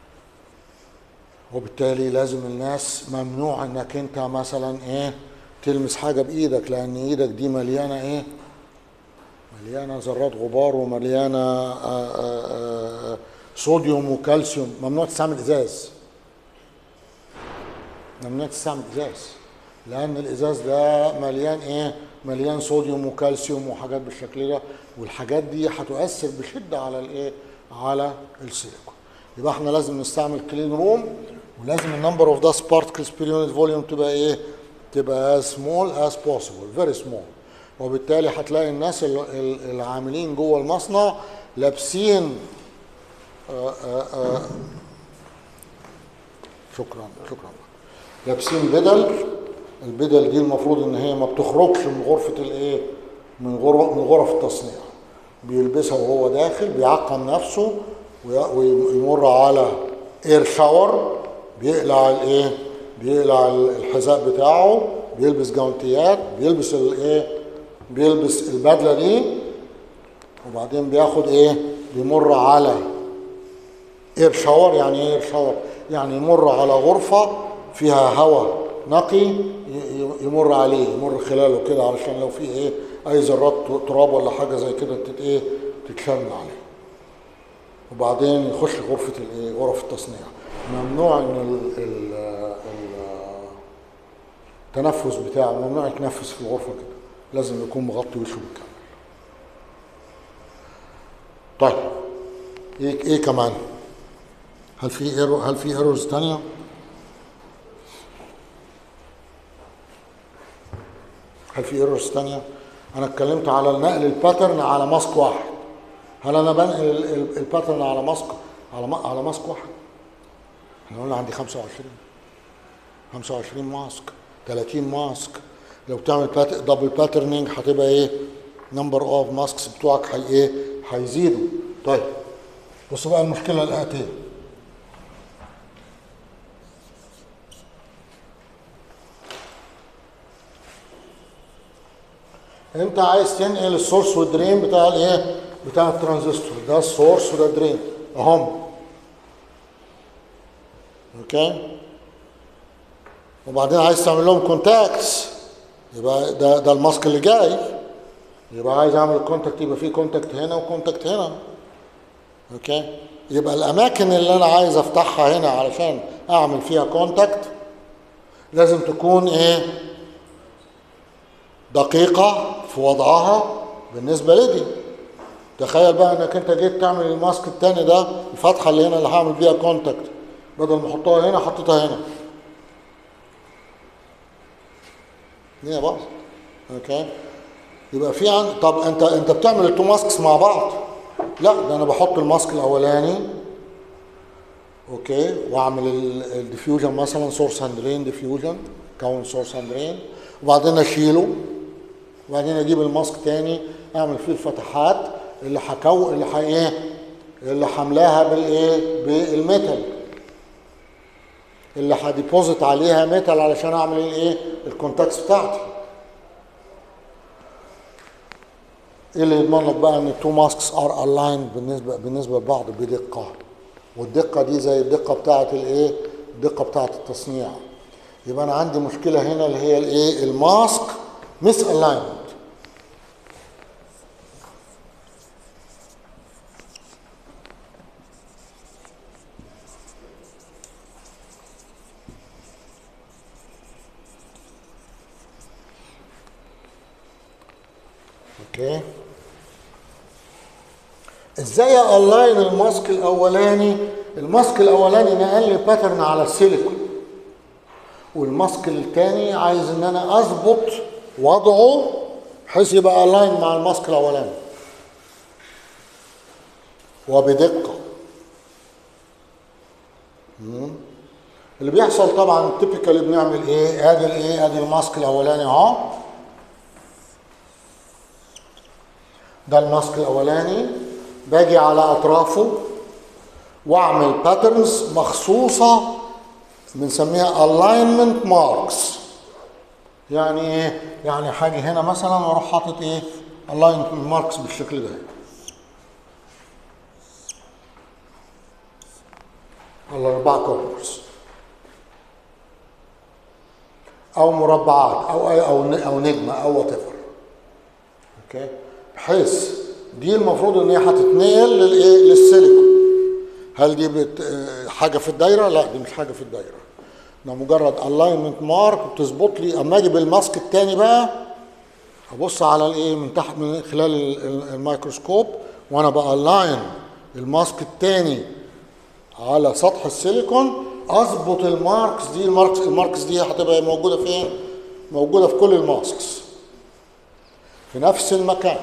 وبالتالي لازم الناس ممنوع انك انت مثلا ايه تلمس حاجه بايدك لان ايدك دي مليانه ايه؟ مليانه ذرات غبار ومليانه آه، آه، آه، صوديوم وكالسيوم ممنوع تستعمل ازاز. ممنوع تستعمل ازاز لان الازاز ده مليان ايه مليان صوديوم وكالسيوم وحاجات بالشكل ده والحاجات دي هتؤثر بشده على الايه على السيليكون يبقى احنا لازم نستعمل كلين روم ولازم النمبر اوف داست بارتكلز بير يونت فوليوم تبقى ايه تبقى as small as possible very small وبالتالي هتلاقي الناس ال- ال- العاملين جوه المصنع لابسين آه، آه، آه، شكرا شكرا لابسين بدل البدل دي المفروض ان هي ما بتخرجش من غرفه الايه من غرف من غرف التصنيع بيلبسها وهو داخل بيعقم نفسه وي- ويمر على اير شاور بيقلع الايه بيقلع الحذاء بتاعه بيلبس جوانتيات بيلبس الايه بيلبس البدله دي وبعدين بياخد ايه بيمر على اير شاور يعني ايه اير شاور يعني يمر على غرفه فيها هواء نقي ي- ي- يمر عليه يمر خلاله كده علشان لو في ايه اي ذرات تراب ولا حاجه زي كده تت ايه تتشن عليه وبعدين يخش غرفه الايه غرف التصنيع ممنوع ان ال ال ال التنفس بتاعه ممنوع يتنفس في الغرفه كده لازم يكون مغطي وشه بالكامل طيب ايه ايه كمان هل في ايرو هل في ايرورز تانية هل في ايرورز تانية انا اتكلمت على نقل الباترن على ماسك واحد هل انا بنقل ال- ال- الباترن على ماسك على ما- على ماسك واحد احنا قلنا عندي 25 25 ماسك 30 ماسك لو بتعمل بات... دبل باترنينج هتبقى ايه نمبر اوف ماسكس بتوعك هي ايه هيزيدوا طيب بصوا بقى المشكله الاتيه انت عايز تنقل السورس والدرين بتاع الايه بتاع الترانزستور ده السورس وده درين اهم اوكي وبعدين عايز تعمل لهم كونتاكتس يبقى ده ده الماسك اللي جاي يبقى عايز اعمل كونتاكت يبقى في كونتاكت هنا وكونتاكت هنا اوكي يبقى الاماكن اللي انا عايز افتحها هنا علشان اعمل فيها كونتاكت لازم تكون ايه دقيقة في وضعها بالنسبة لدي تخيل بقى انك انت جيت تعمل الماسك التاني ده الفتحة اللي هنا اللي هعمل بيها كونتاكت بدل ما احطها هنا حطيتها هنا الدنيا باظت اوكي يبقى في عن طب انت انت بتعمل التو ماسكس مع بعض لا ده انا بحط الماسك الاولاني اوكي واعمل الديفيوجن مثلا سورس اند درين ديفيوجن كون سورس اند درين وبعدين اشيله وبعدين اجيب الماسك تاني اعمل فيه الفتحات اللي حكو اللي ح ايه اللي حملاها بالايه بالميتال اللي هديبوزيت عليها ميتال علشان اعمل الايه الكونتاكس بتاعتي ايه اللي يضمن لك بقى ان التو ماسكس ار الايند بالنسبه بالنسبه لبعض بدقه والدقه دي زي الدقه بتاعه الايه الدقه بتاعه التصنيع يبقى انا عندي مشكله هنا اللي هي الايه الماسك مس الاينمنت اوكي ازاي الاين الماسك الاولاني الماسك الاولاني نقل لي باترن على السيليكون والماسك الثاني عايز ان انا اظبط وضعه بحيث يبقى الاين مع الماسك الاولاني وبدقه مم. اللي بيحصل طبعا تيبيكالي بنعمل ايه ادي الايه ادي الماسك الاولاني اهو ده الماسك الاولاني باجي على اطرافه واعمل باترنز مخصوصه بنسميها alignment marks يعني ايه يعني حاجه هنا مثلا واروح حاطط ايه alignment marks بالشكل ده الاربع كورنرز او مربعات او او او نجمه او وات ايفر اوكي بحيث دي المفروض ان هي هتتنقل للايه للسيليكون هل دي بت... آه، حاجه في الدايره لا دي مش حاجه في الدايره ده مجرد الاينمنت مارك بتظبط لي اما اجي بالماسك الثاني بقى ابص على الايه من تحت من خلال ال- ال- الميكروسكوب وانا بالاين الماسك الثاني على سطح السيليكون اظبط الماركس دي الماركس الماركس دي هتبقى موجوده فين موجوده في كل الماسكس في نفس المكان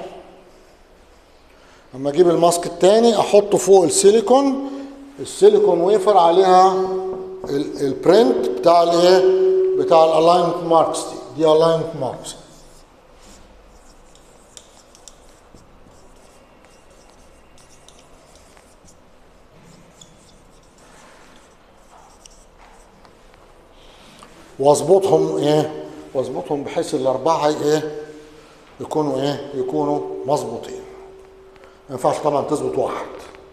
اما اجيب الماسك الثاني احطه فوق السيليكون السيليكون ويفر عليها ال- البرنت بتاع الايه بتاع الالاينمنت ماركس دي دي الاينمنت ماركس واظبطهم ايه واظبطهم بحيث الاربعه ايه يكونوا ايه يكونوا مظبوطين ما ينفعش طبعا تظبط واحد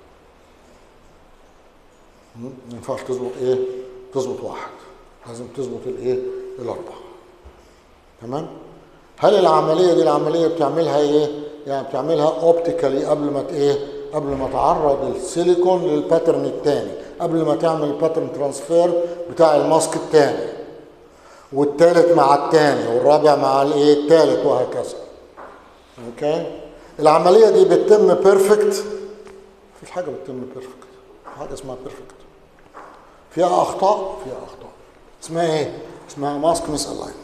م? ما ينفعش تظبط ايه تظبط واحد لازم تظبط الايه الاربعه تمام هل العمليه دي العمليه بتعملها ايه يعني بتعملها اوبتيكالي قبل ما ت- ايه قبل ما تعرض السيليكون للباترن الثاني قبل ما تعمل الباترن ترانسفير بتاع الماسك الثاني والثالث مع الثاني والرابع مع الايه الثالث وهكذا اوكي العمليه دي بتتم بيرفكت مفيش حاجه بتتم بيرفكت حاجه اسمها بيرفكت فيها اخطاء فيها اخطاء اسمها ايه اسمها ماسك ميس الاينمنت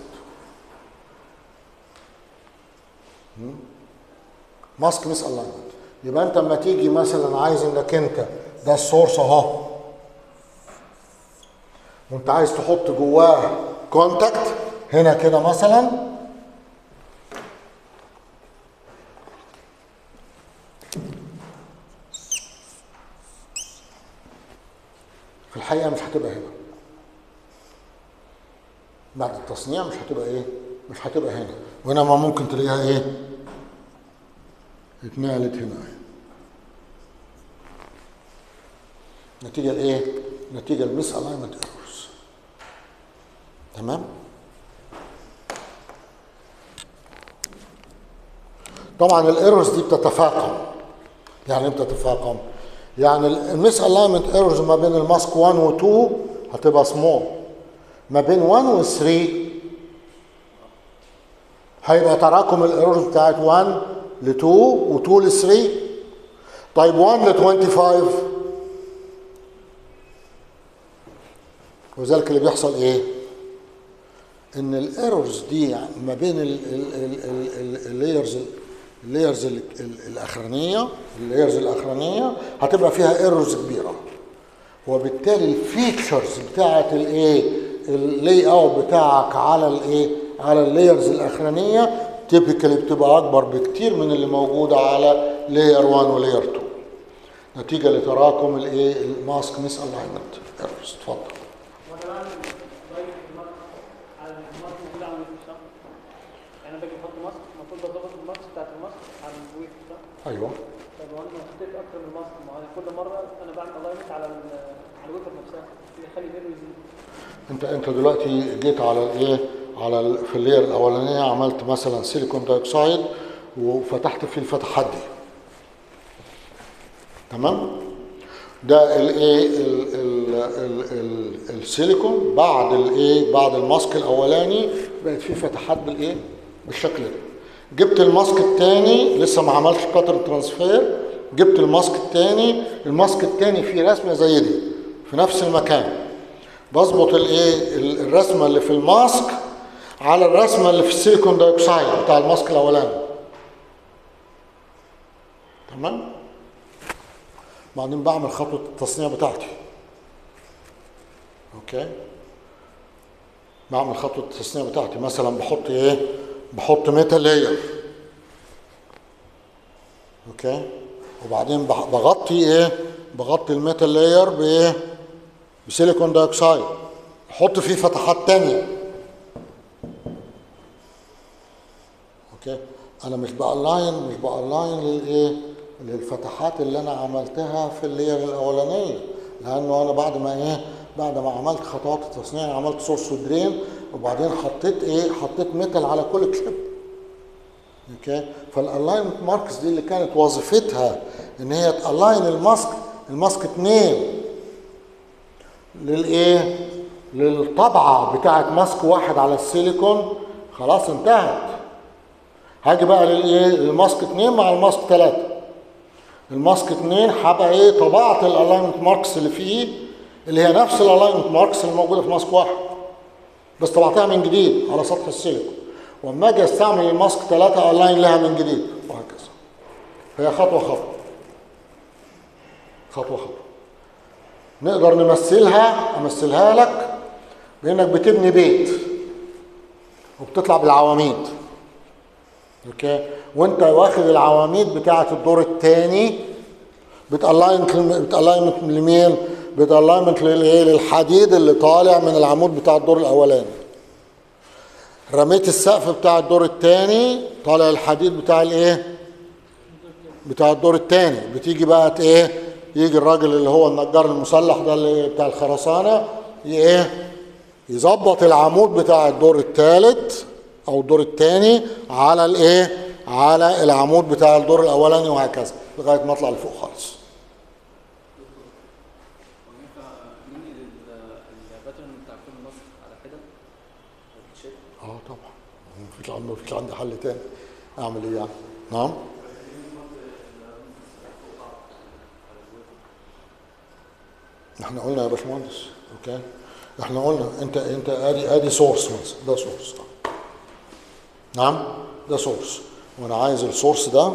ماسك ميس الاينمنت يبقى انت لما تيجي مثلا عايز انك انت ده السورس اهو وانت عايز تحط جواه كونتاكت هنا كده مثلا في الحقيقه مش هتبقى هنا بعد التصنيع مش هتبقى ايه مش هتبقى هنا وانما ممكن تلاقيها ايه اتنقلت هنا اهي نتيجه لايه نتيجه الميس الاينمنت ايرورز تمام طبعا الايرورز دي بتتفاقم يعني ايه بتتفاقم يعني الميس الاينمنت ايرورز ما بين الماسك 1 و 2 هتبقى سمول ما بين 1 و 3 هيبقى تراكم الايرورز بتاعت 1 ل 2 و 2 ل 3 طيب 1 ل 25 وذلك اللي بيحصل ايه؟ ان الايرورز دي ما بين اللايرز اللايرز الاخرانيه اللايرز الاخرانيه هتبقى فيها ايرورز كبيره وبالتالي الفيتشرز بتاعت الايه اللاي اوت بتاعك على الايه على اللايرز الاخرانيه تيبيكالي بتبقى اكبر بكتير من اللي موجوده على لاير 1 ولاير 2 نتيجه لتراكم الايه الماسك ميس الاينمنت ايرورز اتفضل وانا بعمل لايك المارك على المارك موجود على الويب صح؟ يعني انا باجي احط ماسك المفروض بظبط الماسك بتاعت الماسك على الويب صح؟ ايوه طب وانا لو حطيت اكتر من ماسك ما هو انا كل مره انا بعمل الاينمنت على ال- على الويب نفسها بيخلي الايرور يزيد انت انت دلوقتي جيت على الايه على ال- في اللير الاولانيه عملت مثلا سيليكون دايوكسيد وفتحت فيه الفتحات دي تمام ده الايه ال- ال- ال- ال- السيليكون بعد الايه بعد الماسك الاولاني بقت فيه فتحات بالايه بالشكل ده جبت الماسك التاني لسه ما عملش باترن ترانسفير جبت الماسك التاني الماسك التاني فيه رسمه زي دي في نفس المكان بظبط الايه ال- الرسمه اللي في الماسك على الرسمه اللي في السيليكون دايوكسيد بتاع الماسك الاولاني تمام بعدين بعمل خطوه التصنيع بتاعتي اوكي بعمل خطوه التصنيع بتاعتي مثلا بحط ايه بحط ميتال لاير اوكي وبعدين بح- بغطي ايه بغطي الميتال لاير بايه بسيليكون دايوكسيد احط فيه فتحات تانية اوكي انا مش بالاين مش بالاين للايه للفتحات اللي انا عملتها في اللاير الاولانيه لانه انا بعد ما ايه بعد ما عملت خطوات التصنيع عملت سورس ودرين وبعدين حطيت ايه حطيت ميتال على كل كليب اوكي فالالاينمنت ماركس دي اللي كانت وظيفتها ان هي تالاين الماسك الماسك اتنين للايه للطبعه بتاعت ماسك واحد على السيليكون خلاص انتهت هاجي بقى للايه للماسك اتنين مع الماسك تلاته الماسك اتنين هبقى ايه طبعت الالاينمنت ماركس اللي فيه اللي هي نفس الالاينمنت ماركس اللي موجوده في ماسك واحد بس طبعتها من جديد على سطح السيليكون واما اجي استعمل الماسك ثلاثة الاين لها من جديد وهكذا هي خطوة خطوة خطوة خطوة نقدر نمثلها امثلها لك بانك بتبني بيت وبتطلع بالعواميد اوكي وانت واخد العواميد بتاعه الدور الثاني بتالاينمنت بتالاينمنت لمين بتالاينمنت للايه للحديد اللي طالع من العمود بتاع الدور الاولاني رميت السقف بتاع الدور الثاني طالع الحديد بتاع الايه بتاع الدور الثاني بتيجي بقى ت- ايه يجي الراجل اللي هو النجار المسلح ده اللي بتاع الخرسانه ي- ايه يظبط العمود بتاع الدور الثالث او الدور الثاني على الايه على العمود بتاع الدور الاولاني وهكذا لغايه ما اطلع لفوق خالص وينفع ننقل ال- الباترن بتاع كل ماسك على حدة وتتشيك اه طبعا مفيش عندي مفيش عندي حل تاني اعمل ايه يعني نعم احنا قلنا يا باشمهندس اوكي احنا قلنا انت انت ادي ادي سورس مثلا ده سورس نعم ده سورس وانا عايز السورس ده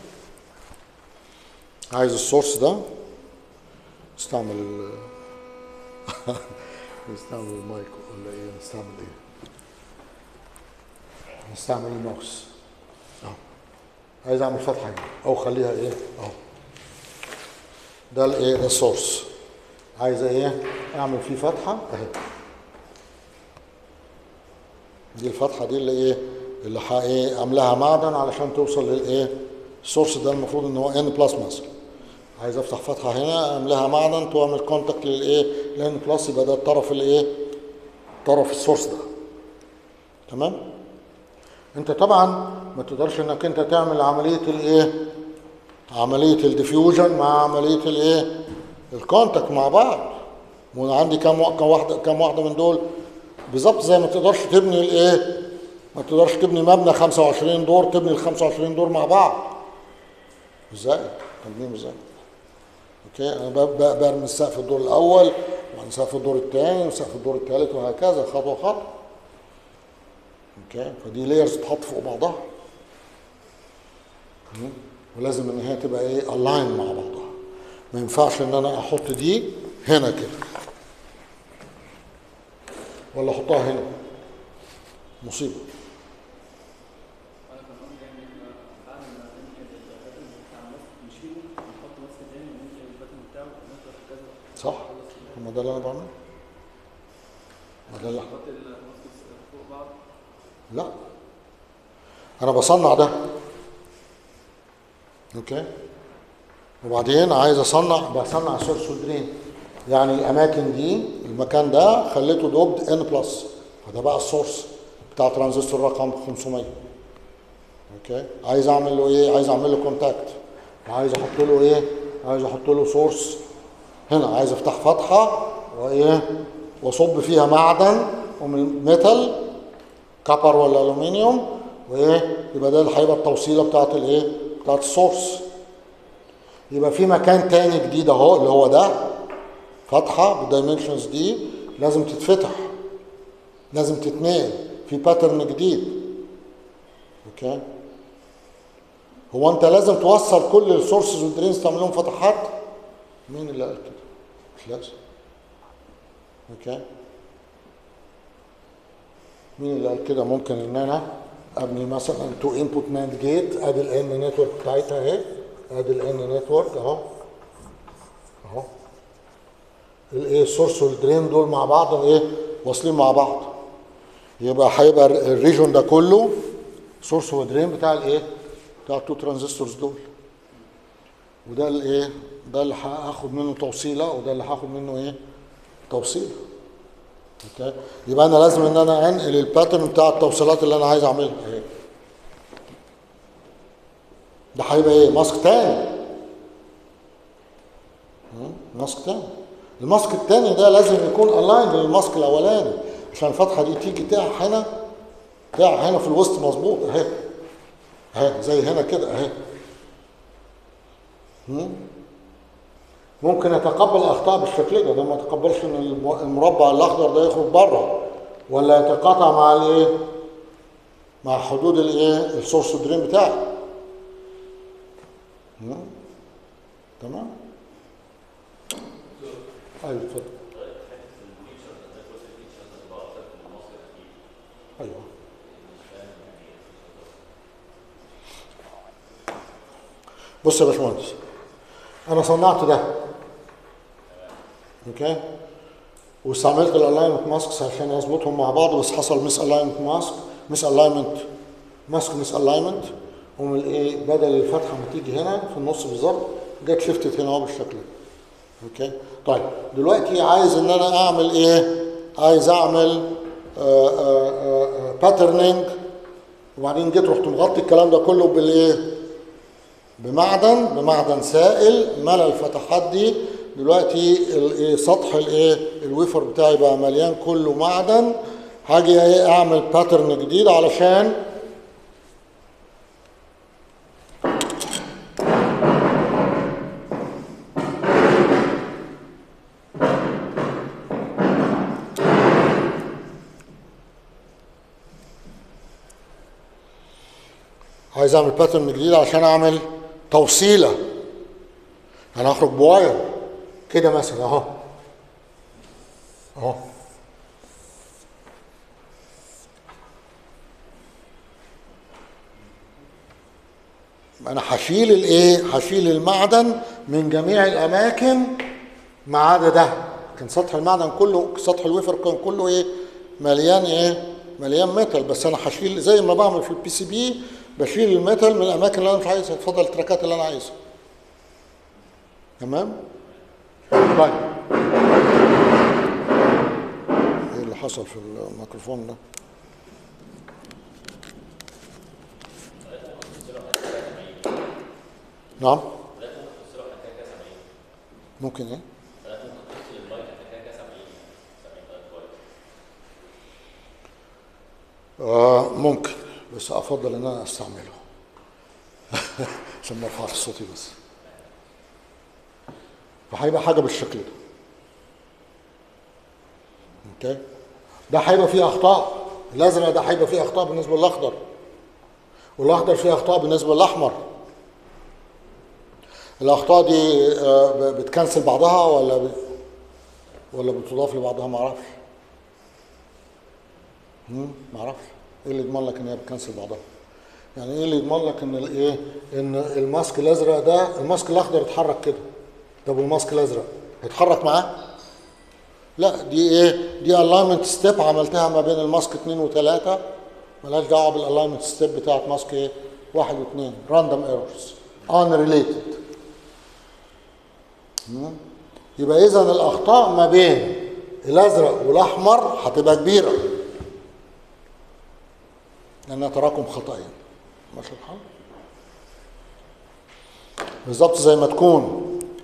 عايز السورس ده استعمل ال نستعمل المايك ولا ايه نستعمل ايه نستعمل الماوس اهو عايز اعمل فتحه هنا او خليها ايه اهو ده الايه ده السورس عايز ايه اعمل فيه فتحه اهي دي الفتحه دي اللي ايه اللي ح- ايه عاملاها معدن علشان توصل للايه السورس ده المفروض ان هو ان بلس مثلا عايز افتح فتحه هنا اعملها معدن تعمل كونتاكت للايه لان بلس يبقى ده الطرف الايه طرف السورس ده تمام انت طبعا ما تقدرش انك انت تعمل عمليه الايه عمليه الديفيوجن مع عمليه الايه الكونتاكت مع بعض وانا عندي كام وا- كام واحده كام واحده من دول بالظبط زي ما تقدرش تبني الايه ما تقدرش تبني مبنى 25 دور تبني ال 25 دور مع بعض ازاي تبنيهم ازاي اوكي انا ب- ب- برمي السقف الدور الاول وبعدين سقف الدور الثاني وسقف الدور الثالث وهكذا خطوه خطوه اوكي فدي لايرز تتحط فوق بعضها مم. ولازم ان هي تبقى ايه الاين مع بعضها ما ينفعش ان انا احط دي هنا كده ولا احطها هنا مصيبه انا كان قصدي يعني احنا بعد ما ننقل الباترن بتاع الماسك نشيله ونحط ماسك تاني وننقل الباترن بتاعه ونفضل كذا صح هو ده اللي انا بعمله ما ده اللي نحط الماسك فوق بعض لا انا بصنع ده اوكي وبعدين عايز اصنع بصنع سورس ودرين يعني الاماكن دي المكان ده خليته دوبد ان بلس فده بقى السورس بتاع ترانزستور رقم 500 اوكي عايز اعمل له ايه عايز اعمل له كونتاكت وعايز احط له ايه عايز احط له سورس هنا عايز افتح فتحه وايه واصب فيها معدن ومن ميتال كبر ولا الومنيوم وايه يبقى ده اللي هيبقى التوصيله بتاعت الايه بتاعت السورس يبقى في مكان تاني جديد اهو اللي هو ده فتحه بالدايمنشنز دي لازم تتفتح لازم تتنقل في باترن جديد اوكي هو انت لازم توصل كل السورسز والدرينز تعمل لهم فتحات مين اللي قال كده مش لازم اوكي مين اللي قال كده ممكن ان انا ابني مثلا تو انبوت ناند جيت ادي الان نتورك بتاعتها اهي ادي الان نتورك اهو اهو الايه السورس والدرين دول مع بعض ايه واصلين مع بعض يبقى هيبقى الريجون ده كله سورس ودرين بتاع الايه بتاع التو ترانزستورز دول وده الايه ده اللي هاخد منه توصيله وده اللي هاخد منه ايه توصيله اوكي يبقى انا لازم ان انا انقل الباترن بتاع التوصيلات اللي انا عايز اعملها اهي ده هيبقى ايه ماسك تاني مم، ماسك تاني الماسك التاني ده لازم يكون الاين للماسك الاولاني عشان الفتحه دي تيجي تقع هنا تقع هنا في الوسط مظبوط اهي اهي زي هنا كده اهي مم. ممكن يتقبل اخطاء بالشكل ده ده ما يتقبلش ان الم- المربع الاخضر ده يخرج بره ولا يتقاطع مع الايه مع حدود الايه السورس درين بتاعي مم. تمام ايوه اتفضل ايوه بص يا باشمهندس انا صنعت ده اوكي واستعملت الالاينمنت ماسكس عشان اظبطهم مع بعض بس حصل مس الاينمنت ماسك مس الاينمنت ماسك مس الاينمنت ومن الايه بدل الفتحه ما تيجي هنا في النص بالظبط جت شفتت هنا اهو بالشكل ده اوكي طيب دلوقتي عايز ان انا اعمل ايه عايز اعمل باترنينج وبعدين جيت رحت مغطي الكلام ده كله بالايه بمعدن بمعدن سائل ملى الفتحات دي دلوقتي الايه سطح الايه الويفر بتاعي بقى مليان كله معدن هاجي ايه اعمل باترن جديد علشان عايز اعمل باترن جديد عشان اعمل توصيله انا هخرج بواير كده مثلا اهو اهو انا هشيل الايه هشيل المعدن من جميع الاماكن ما عدا ده كان سطح المعدن كله سطح الويفر كان كله ايه مليان ايه مليان ميتال بس انا هشيل زي ما بعمل في البي سي بي بشيل الميتال من الاماكن اللي انا مش عايزها اتفضل التراكات اللي انا عايزها تمام طيب ايه اللي حصل في الميكروفون ده نعم ممكن ايه آه ممكن بس افضل ان انا استعمله عشان ما ارفعش صوتي بس فهيبقى حاجه بالشكل ده اوكي ده هيبقى فيه اخطاء الازرق ده هيبقى فيه اخطاء بالنسبه للاخضر والاخضر فيه اخطاء بالنسبه للاحمر الاخطاء دي آه، ب- بتكنسل بعضها ولا ب... ولا بتضاف لبعضها ما اعرفش مم، ما اعرفش ايه اللي يضمن لك ان هي بتكنسل بعضها يعني ايه اللي يضمن لك ان الايه ان الماسك الازرق ده الماسك الاخضر اتحرك كده طب والماسك الازرق هيتحرك معاه لا دي ايه دي الاينمنت ستيب عملتها ما بين الماسك 2 و3 ملهاش دعوه بالالاينمنت ستيب بتاعت ماسك ايه 1 و2 راندوم ايرورز ان ريليتد يبقى اذا الاخطاء ما بين الازرق والاحمر هتبقى كبيره لانها تراكم خطأين ماشي الحال بالظبط زي ما تكون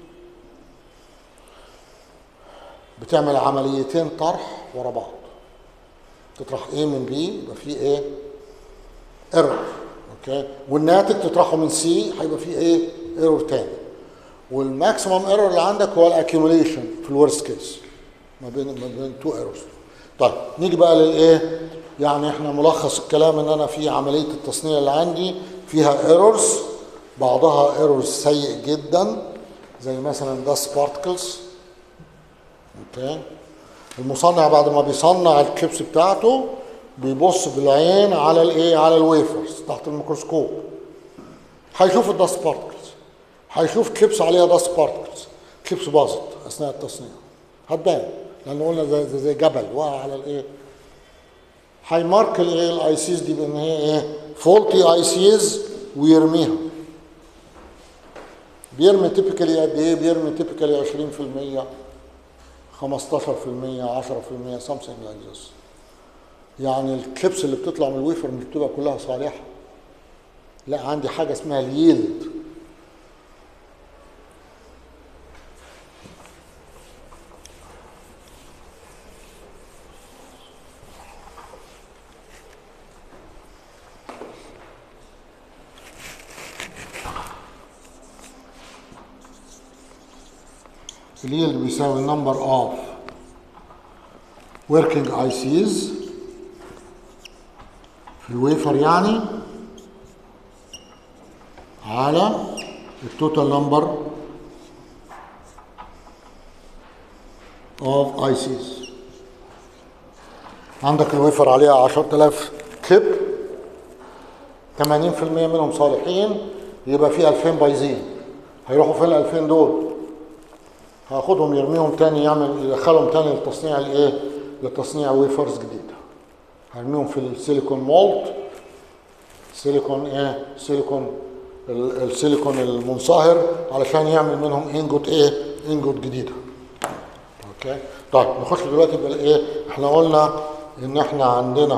بتعمل عمليتين طرح ورا بعض تطرح A من B يبقى في A ايرور اوكي والناتج تطرحه من سي هيبقى فيه ايه ايرور تاني والماكسيمم ايرور اللي عندك هو الاكيوميليشن في الورست كيس ما بين ما بين تو ايرورز طيب نيجي بقى للايه يعني احنا ملخص الكلام ان انا في عمليه التصنيع اللي عندي فيها ايرورز بعضها ايرورز سيء جدا زي مثلا داست بارتكلز اوكي المصنع بعد ما بيصنع الكليبس بتاعته بيبص بالعين على الايه على الويفرز تحت الميكروسكوب هيشوف الداست بارتكلز هيشوف كليبس عليها داست بارتكلز كليبس باظت اثناء التصنيع هتبان لان قلنا زي, زي, زي جبل وقع على الايه هيمارك الايه الاي سيز دي بان هي ايه فولتي اي سيز ويرميها بيرمي تيبيكالي قد ايه بيرمي تيبيكالي 20% 15% 10% something like this يعني الكليبس اللي بتطلع من الويفر مش بتبقى كلها صالحه لا عندي حاجه اسمها اليلد اليلد بيساوي number of working ICs في الويفر يعني على التوتال نمبر of ICs عندك الويفر عليها 10000 كليب 80% منهم صالحين يبقى في 2000 بايظين هيروحوا فين ال 2000 دول؟ هاخدهم يرميهم تاني يعمل يدخلهم تاني لتصنيع الايه؟ لتصنيع ويفرز جديده. هرميهم في السيليكون مولت سيليكون ايه؟ سيليكون ال- السيليكون المنصهر علشان يعمل منهم انجوت ايه؟ انجوت جديده. اوكي؟ طيب نخش دلوقتي بالايه؟ احنا قلنا ان احنا عندنا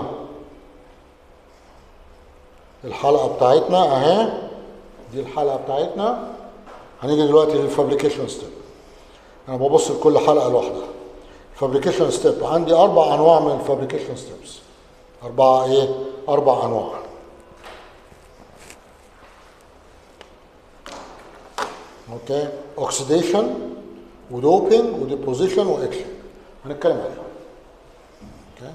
الحلقه بتاعتنا اهي دي الحلقه بتاعتنا هنيجي دلوقتي للفابريكيشن ستيب انا ببص لكل حلقه لوحدها فابريكيشن ستيب عندي اربع انواع من الفابريكيشن ستيبس اربعه ايه اربع انواع اوكي اوكسيديشن ودوبينج وديبوزيشن واكشن هنتكلم عليهم اوكي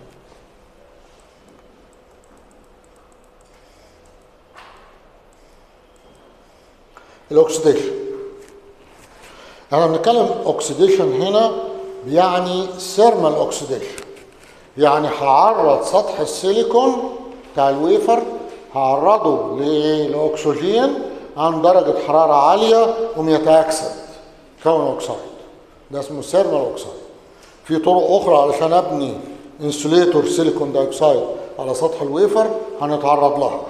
الاكسيديشن احنا بنتكلم اوكسيديشن هنا بيعني ثيرمال اوكسيديشن يعني هعرض سطح السيليكون بتاع الويفر هعرضه لايه لاكسجين عن درجه حراره عاليه قوم يتاكسد كون اوكسيد ده اسمه ثيرمال اوكسيد في طرق اخرى علشان ابني انسوليتور سيليكون دايوكسيد على سطح الويفر هنتعرض لها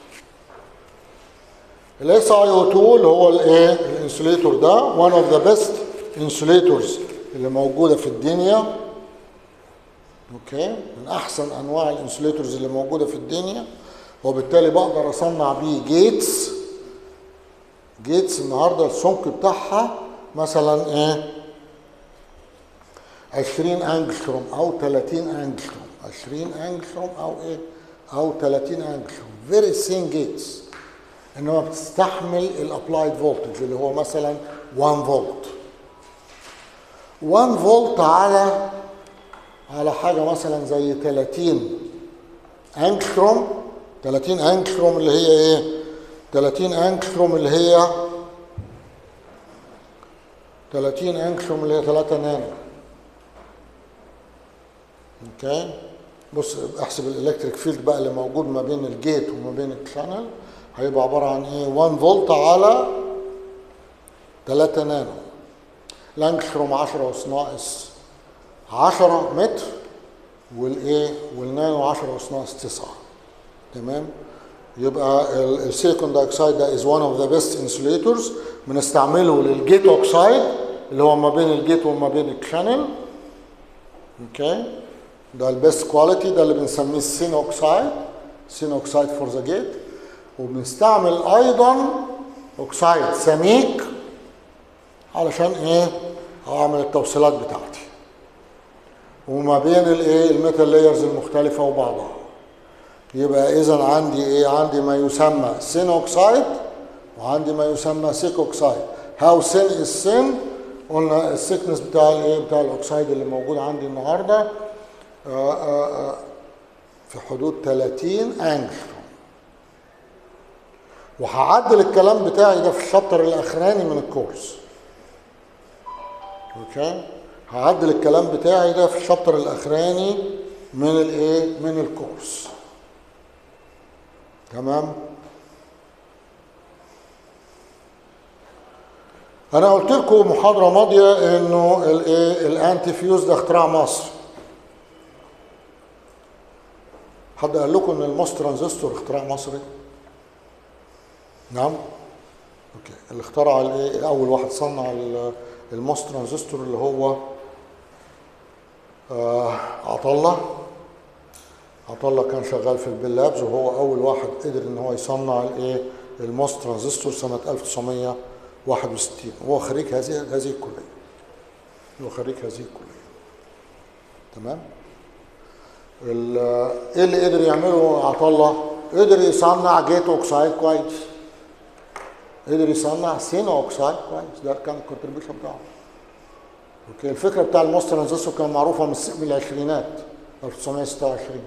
الاس اي او 2 اللي هو الايه الانسوليتور ده one of the best insulators اللي موجوده في الدنيا اوكي من احسن انواع الانسوليتورز اللي موجوده في الدنيا وبالتالي بقدر اصنع بيه جيتس جيتس النهارده السمك بتاعها مثلا ايه 20 انجستروم او 30 انجستروم 20 انجستروم او ايه او 30 انجستروم فيري سين جيتس انما بتستحمل الابلايد فولتج اللي هو مثلا 1 فولت 1 فولت على على حاجه مثلا زي 30 انجستروم 30 انجستروم اللي هي ايه 30 انجستروم اللي هي 30 انجستروم اللي هي 3 نانو اوكي بص احسب الالكتريك فيلد بقى اللي موجود ما بين الجيت وما بين الشانل هيبقى عباره عن ايه 1 فولت على 3 نانو الانجستروم 10 اس ناقص 10 متر والايه والنانو 10 اس ناقص 9 تمام يبقى ال- السيليكون دايوكسيد ده از one اوف ذا بيست انسوليتورز بنستعمله للجيت اوكسايد اللي هو ما بين الجيت وما بين الشانل اوكي ده البيست كواليتي ده اللي بنسميه السين اوكسايد سين اوكسايد فور ذا جيت وبنستعمل ايضا اوكسايد سميك علشان ايه اعمل التوصيلات بتاعتي وما بين الايه الميتال لايرز المختلفه وبعضها يبقى اذا عندي ايه عندي ما يسمى سين اوكسايد وعندي ما يسمى سيك اوكسايد هاو سين السين قلنا السيكنس بتاع الايه بتاع الاوكسايد اللي موجود عندي النهارده آه، آه، آه، في حدود 30 انجستروم وهعدل الكلام بتاعي ده في الشابتر الاخراني من الكورس اوكي هعدل الكلام بتاعي ده في الشابتر الاخراني من الايه من الكورس تمام انا قلت لكم محاضره ماضيه انه الايه الانتي فيوز ده اختراع مصر حد قال لكم ان الموس ترانزستور اختراع مصري نعم اوكي اللي اخترع الايه اول واحد صنع ال- الموس ترانزستور اللي هو آه عطله عطله كان شغال في البيل لابز وهو اول واحد قدر ان هو يصنع الايه الموس ترانزستور سنه 1961 وهو خريج هذه هذه الكليه هو خريج هذه الكليه تمام ال- ايه اللي قدر يعمله عطله قدر يصنع جيت اوكسايد كويس قدر يصنع سين اوكسايد كويس ده كان الكونتريبيوشن بتاعه اوكي الفكره بتاع الموس ترانزستور كان معروفه من الس- من العشرينات 1926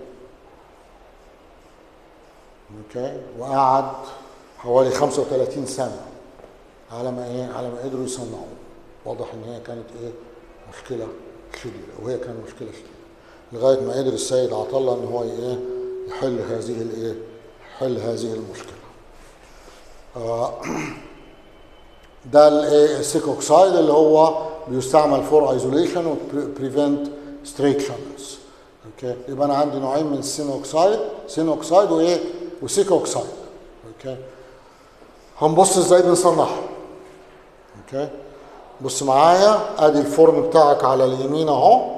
اوكي وقعد حوالي 35 سنه على ما ايه على ما قدروا يصنعوه واضح ان هي كانت ايه مشكله شديده وهي كانت مشكله شديده لغايه ما قدر السيد عطله ان هو ايه يحل هذه الايه يحل هذه المشكله آه، ده الايه السيكوكسايد اللي هو بيستعمل فور ايزوليشن وبريفنت ستريت شانلز اوكي يبقى انا عندي نوعين من السينوكسايد سينوكسايد وايه وسيكوكسايد اوكي هنبص ازاي بنصنعها اوكي بص معايا ادي الفورم بتاعك على اليمين اهو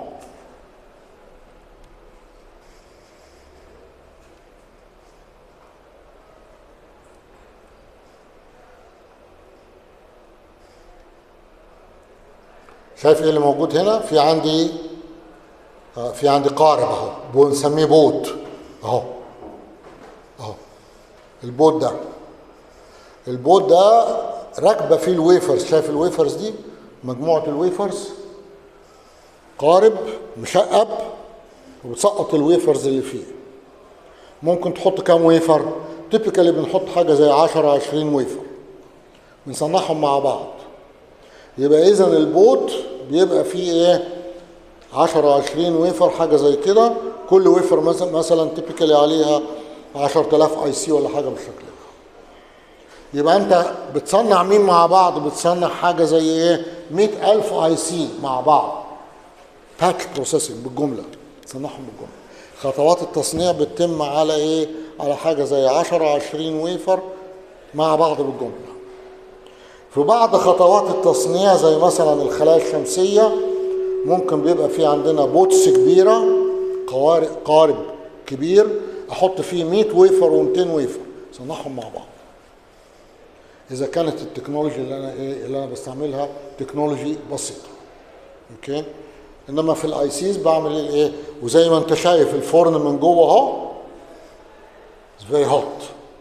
شايف ايه اللي موجود هنا في عندي آه، في عندي قارب اهو بنسميه بوت اهو اهو البوت ده البوت ده راكبه فيه الويفرز شايف الويفرز دي مجموعه الويفرز قارب مشقب وبتسقط الويفرز اللي فيه ممكن تحط كام ويفر تيبيكالي بنحط حاجه زي 10 20 ويفر بنصنعهم مع بعض يبقى اذا البوت بيبقى فيه ايه 10 20 ويفر حاجه زي كده كل ويفر مثلا مثلا تيبيكالي عليها 10000 اي سي ولا حاجه بالشكل ده يبقى انت بتصنع مين مع بعض بتصنع حاجه زي ايه 100000 اي سي مع بعض باك بروسيسنج بالجمله تصنعهم بالجمله خطوات التصنيع بتتم على ايه على حاجه زي 10 20 ويفر مع بعض بالجمله في بعض خطوات التصنيع زي مثلا الخلايا الشمسيه ممكن بيبقى في عندنا بوتس كبيره قوارب قارب كبير احط فيه 100 ويفر و200 ويفر صنعهم مع بعض اذا كانت التكنولوجي اللي انا ايه اللي انا بستعملها تكنولوجي بسيطه اوكي انما في الاي سيز بعمل ايه وزي ما انت شايف الفرن من جوه اهو It's very hot.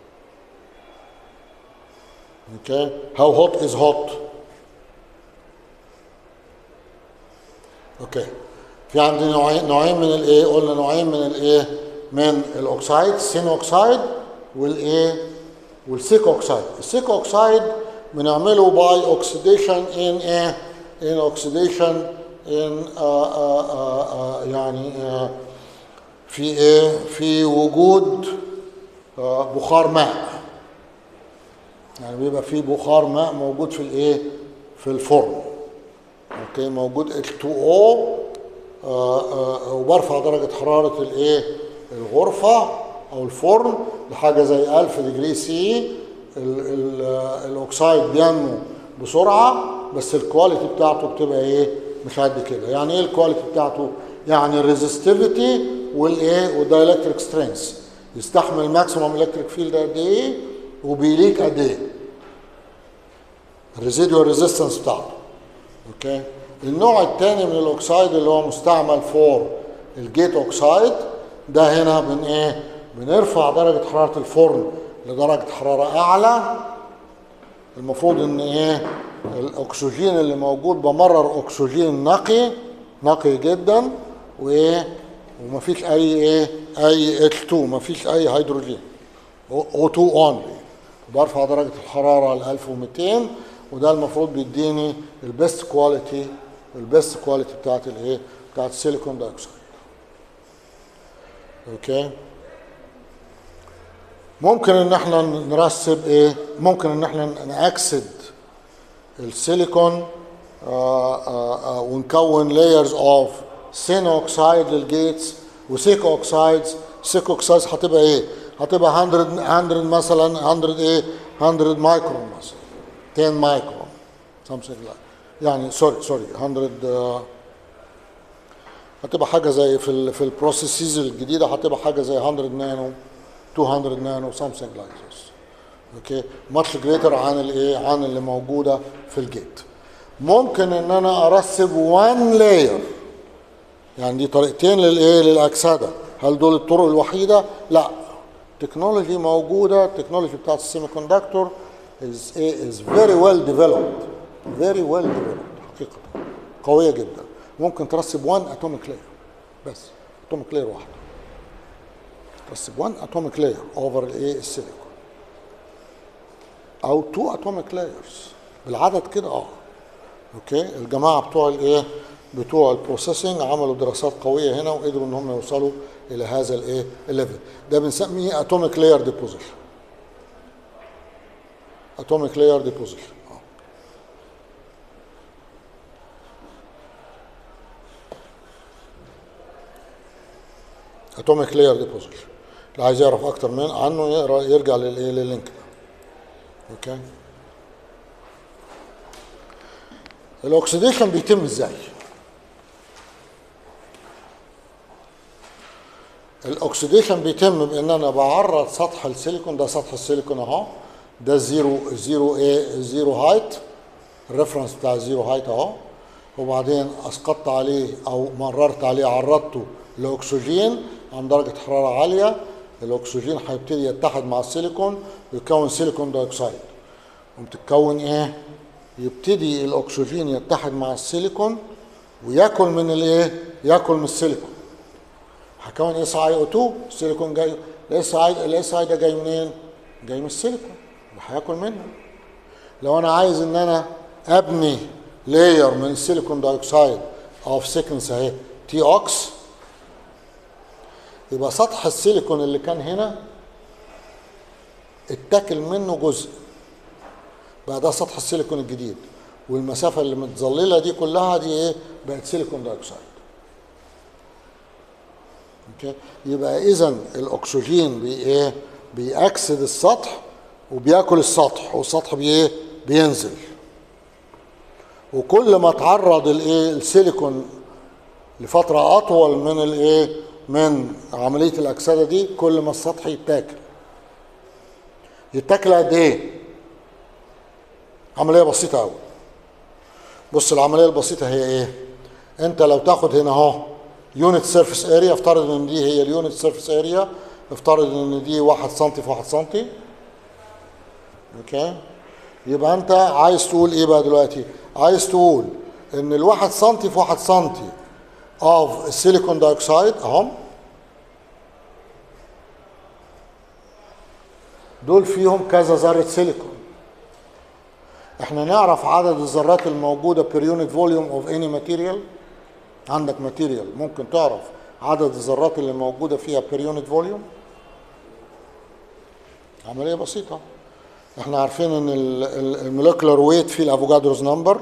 Okay, how hot is hot? اوكي في عندي نوعين نوعين من الايه قلنا نوعين من الايه من الاوكسايد سين اوكسايد والايه والسيك اوكسايد السيك اوكسايد بنعمله باي اوكسيديشن ان ايه ان اوكسيديشن ان يعني آه في ايه في وجود آه بخار ماء يعني بيبقى في بخار ماء موجود في الايه في الفرن اوكي موجود H2O آه آه وبرفع درجة حرارة الايه الغرفة او الفرن لحاجة زي 1000 ديجري سي الاكسايد بينمو بسرعة بس الكواليتي بتاعته بتبقى ايه مش قد كده يعني ايه الكواليتي بتاعته يعني الريزستيفيتي والايه والدايلكتريك سترينث يستحمل ماكسيموم الكتريك فيلد قد ايه وبيليك قد ايه الريزيدوال ريزيستنس بتاعته اوكي النوع الثاني من الاوكسايد اللي هو مستعمل فور الجيت اوكسايد ده هنا بن ايه بنرفع درجة حرارة الفرن لدرجة حرارة أعلى المفروض إن إيه الأكسجين اللي موجود بمرر أكسجين نقي نقي جدا وإيه ومفيش أي إيه أي H2 مفيش أي هيدروجين O2 only برفع درجة الحرارة ل 1200 وده المفروض بيديني البيست كواليتي البيست كواليتي بتاعت الايه؟ بتاعت السيليكون دايوكسيد. اوكي؟ ممكن ان احنا نرسب ايه؟ ممكن ان احنا ناكسد السيليكون آه آه آه ونكون لايرز اوف سين اوكسايد للجيتس وسيك اوكسايدز سيك اوكسايدز هتبقى ايه؟ هتبقى 100 100 مثلا 100 ايه 100 مايكرون مثلا 10 مايكرون something like يعني سوري سوري 100 آه، هتبقى حاجه زي في ال في البروسيسز الجديده هتبقى حاجه زي 100 نانو 200 نانو something like this اوكي ماتش جريتر عن الايه عن اللي موجوده في الجيت ممكن ان انا ارسب 1 لاير يعني دي طريقتين للايه للاكسده هل دول الطرق الوحيده لا تكنولوجي موجوده التكنولوجي بتاعت السيمي كوندكتور is is very well developed very well developed حقيقه قويه جدا ممكن ترسب 1 اتوميك لاير بس اتوميك لاير واحده ترسب 1 اتوميك لاير اوفر الايه السيليكون او 2 اتوميك لايرز بالعدد كده اه اوكي الجماعه بتوع الايه بتوع البروسيسنج عملوا دراسات قويه هنا وقدروا ان هم يوصلوا الى هذا الايه الليفل ده بنسميه اتوميك لاير ديبوزيشن اتوميك لاير ديبوزيشن اتوميك لاير ديبوزيشن اللي عايز يعرف اكتر من عنه يقرا يرجع للايه لللينك ده اوكي الاكسيديشن بيتم ازاي الاكسيديشن بيتم بان انا بعرض سطح السيليكون ده سطح السيليكون اهو ده زيرو زيرو ايه زيرو هايت الريفرنس بتاع الزيرو هايت اهو وبعدين اسقطت عليه او مررت عليه عرضته لاكسجين عند درجه حراره عاليه الاكسجين هيبتدي يتحد مع السيليكون ويكون سيليكون دايوكسيد وبتتكون ايه يبتدي الاكسجين يتحد مع السيليكون وياكل من الايه ياكل من السيليكون هكون اس اي او 2 السيليكون جاي الاس اي الاس اي ده جاي منين جاي من السيليكون هياكل منه لو انا عايز ان انا ابني لاير من السيليكون دايوكسيد اوف سيكنس اهي تي اوكس يبقى سطح السيليكون اللي كان هنا اتاكل منه جزء بقى ده سطح السيليكون الجديد والمسافه اللي متظلله دي كلها دي ايه بقت سيليكون دايوكسيد اوكي يبقى اذا الاكسجين بي ايه بيأكسد السطح وبياكل السطح والسطح بي ايه بينزل وكل ما تعرض الايه السيليكون لفتره اطول من الايه من عمليه الاكسده دي كل ما السطح يتاكل يتاكل قد ايه عمليه بسيطه قوي بص العمليه البسيطه هي ايه انت لو تاخد هنا اهو يونت سيرفيس اريا افترض ان دي هي اليونت سيرفيس اريا افترض ان دي 1 سم في 1 سم اوكي يبقى انت عايز تقول ايه بقى دلوقتي عايز تقول ان الواحد سم في 1 سم اوف السيليكون دايوكسيد اهم دول فيهم كذا ذره سيليكون احنا نعرف عدد الذرات الموجوده بير يونت فوليوم اوف اني ماتيريال عندك ماتيريال ممكن تعرف عدد الذرات اللي موجوده فيها بير يونت فوليوم عمليه بسيطه احنا عارفين ان المولكيولر ويت فيه الافوجادروز نمبر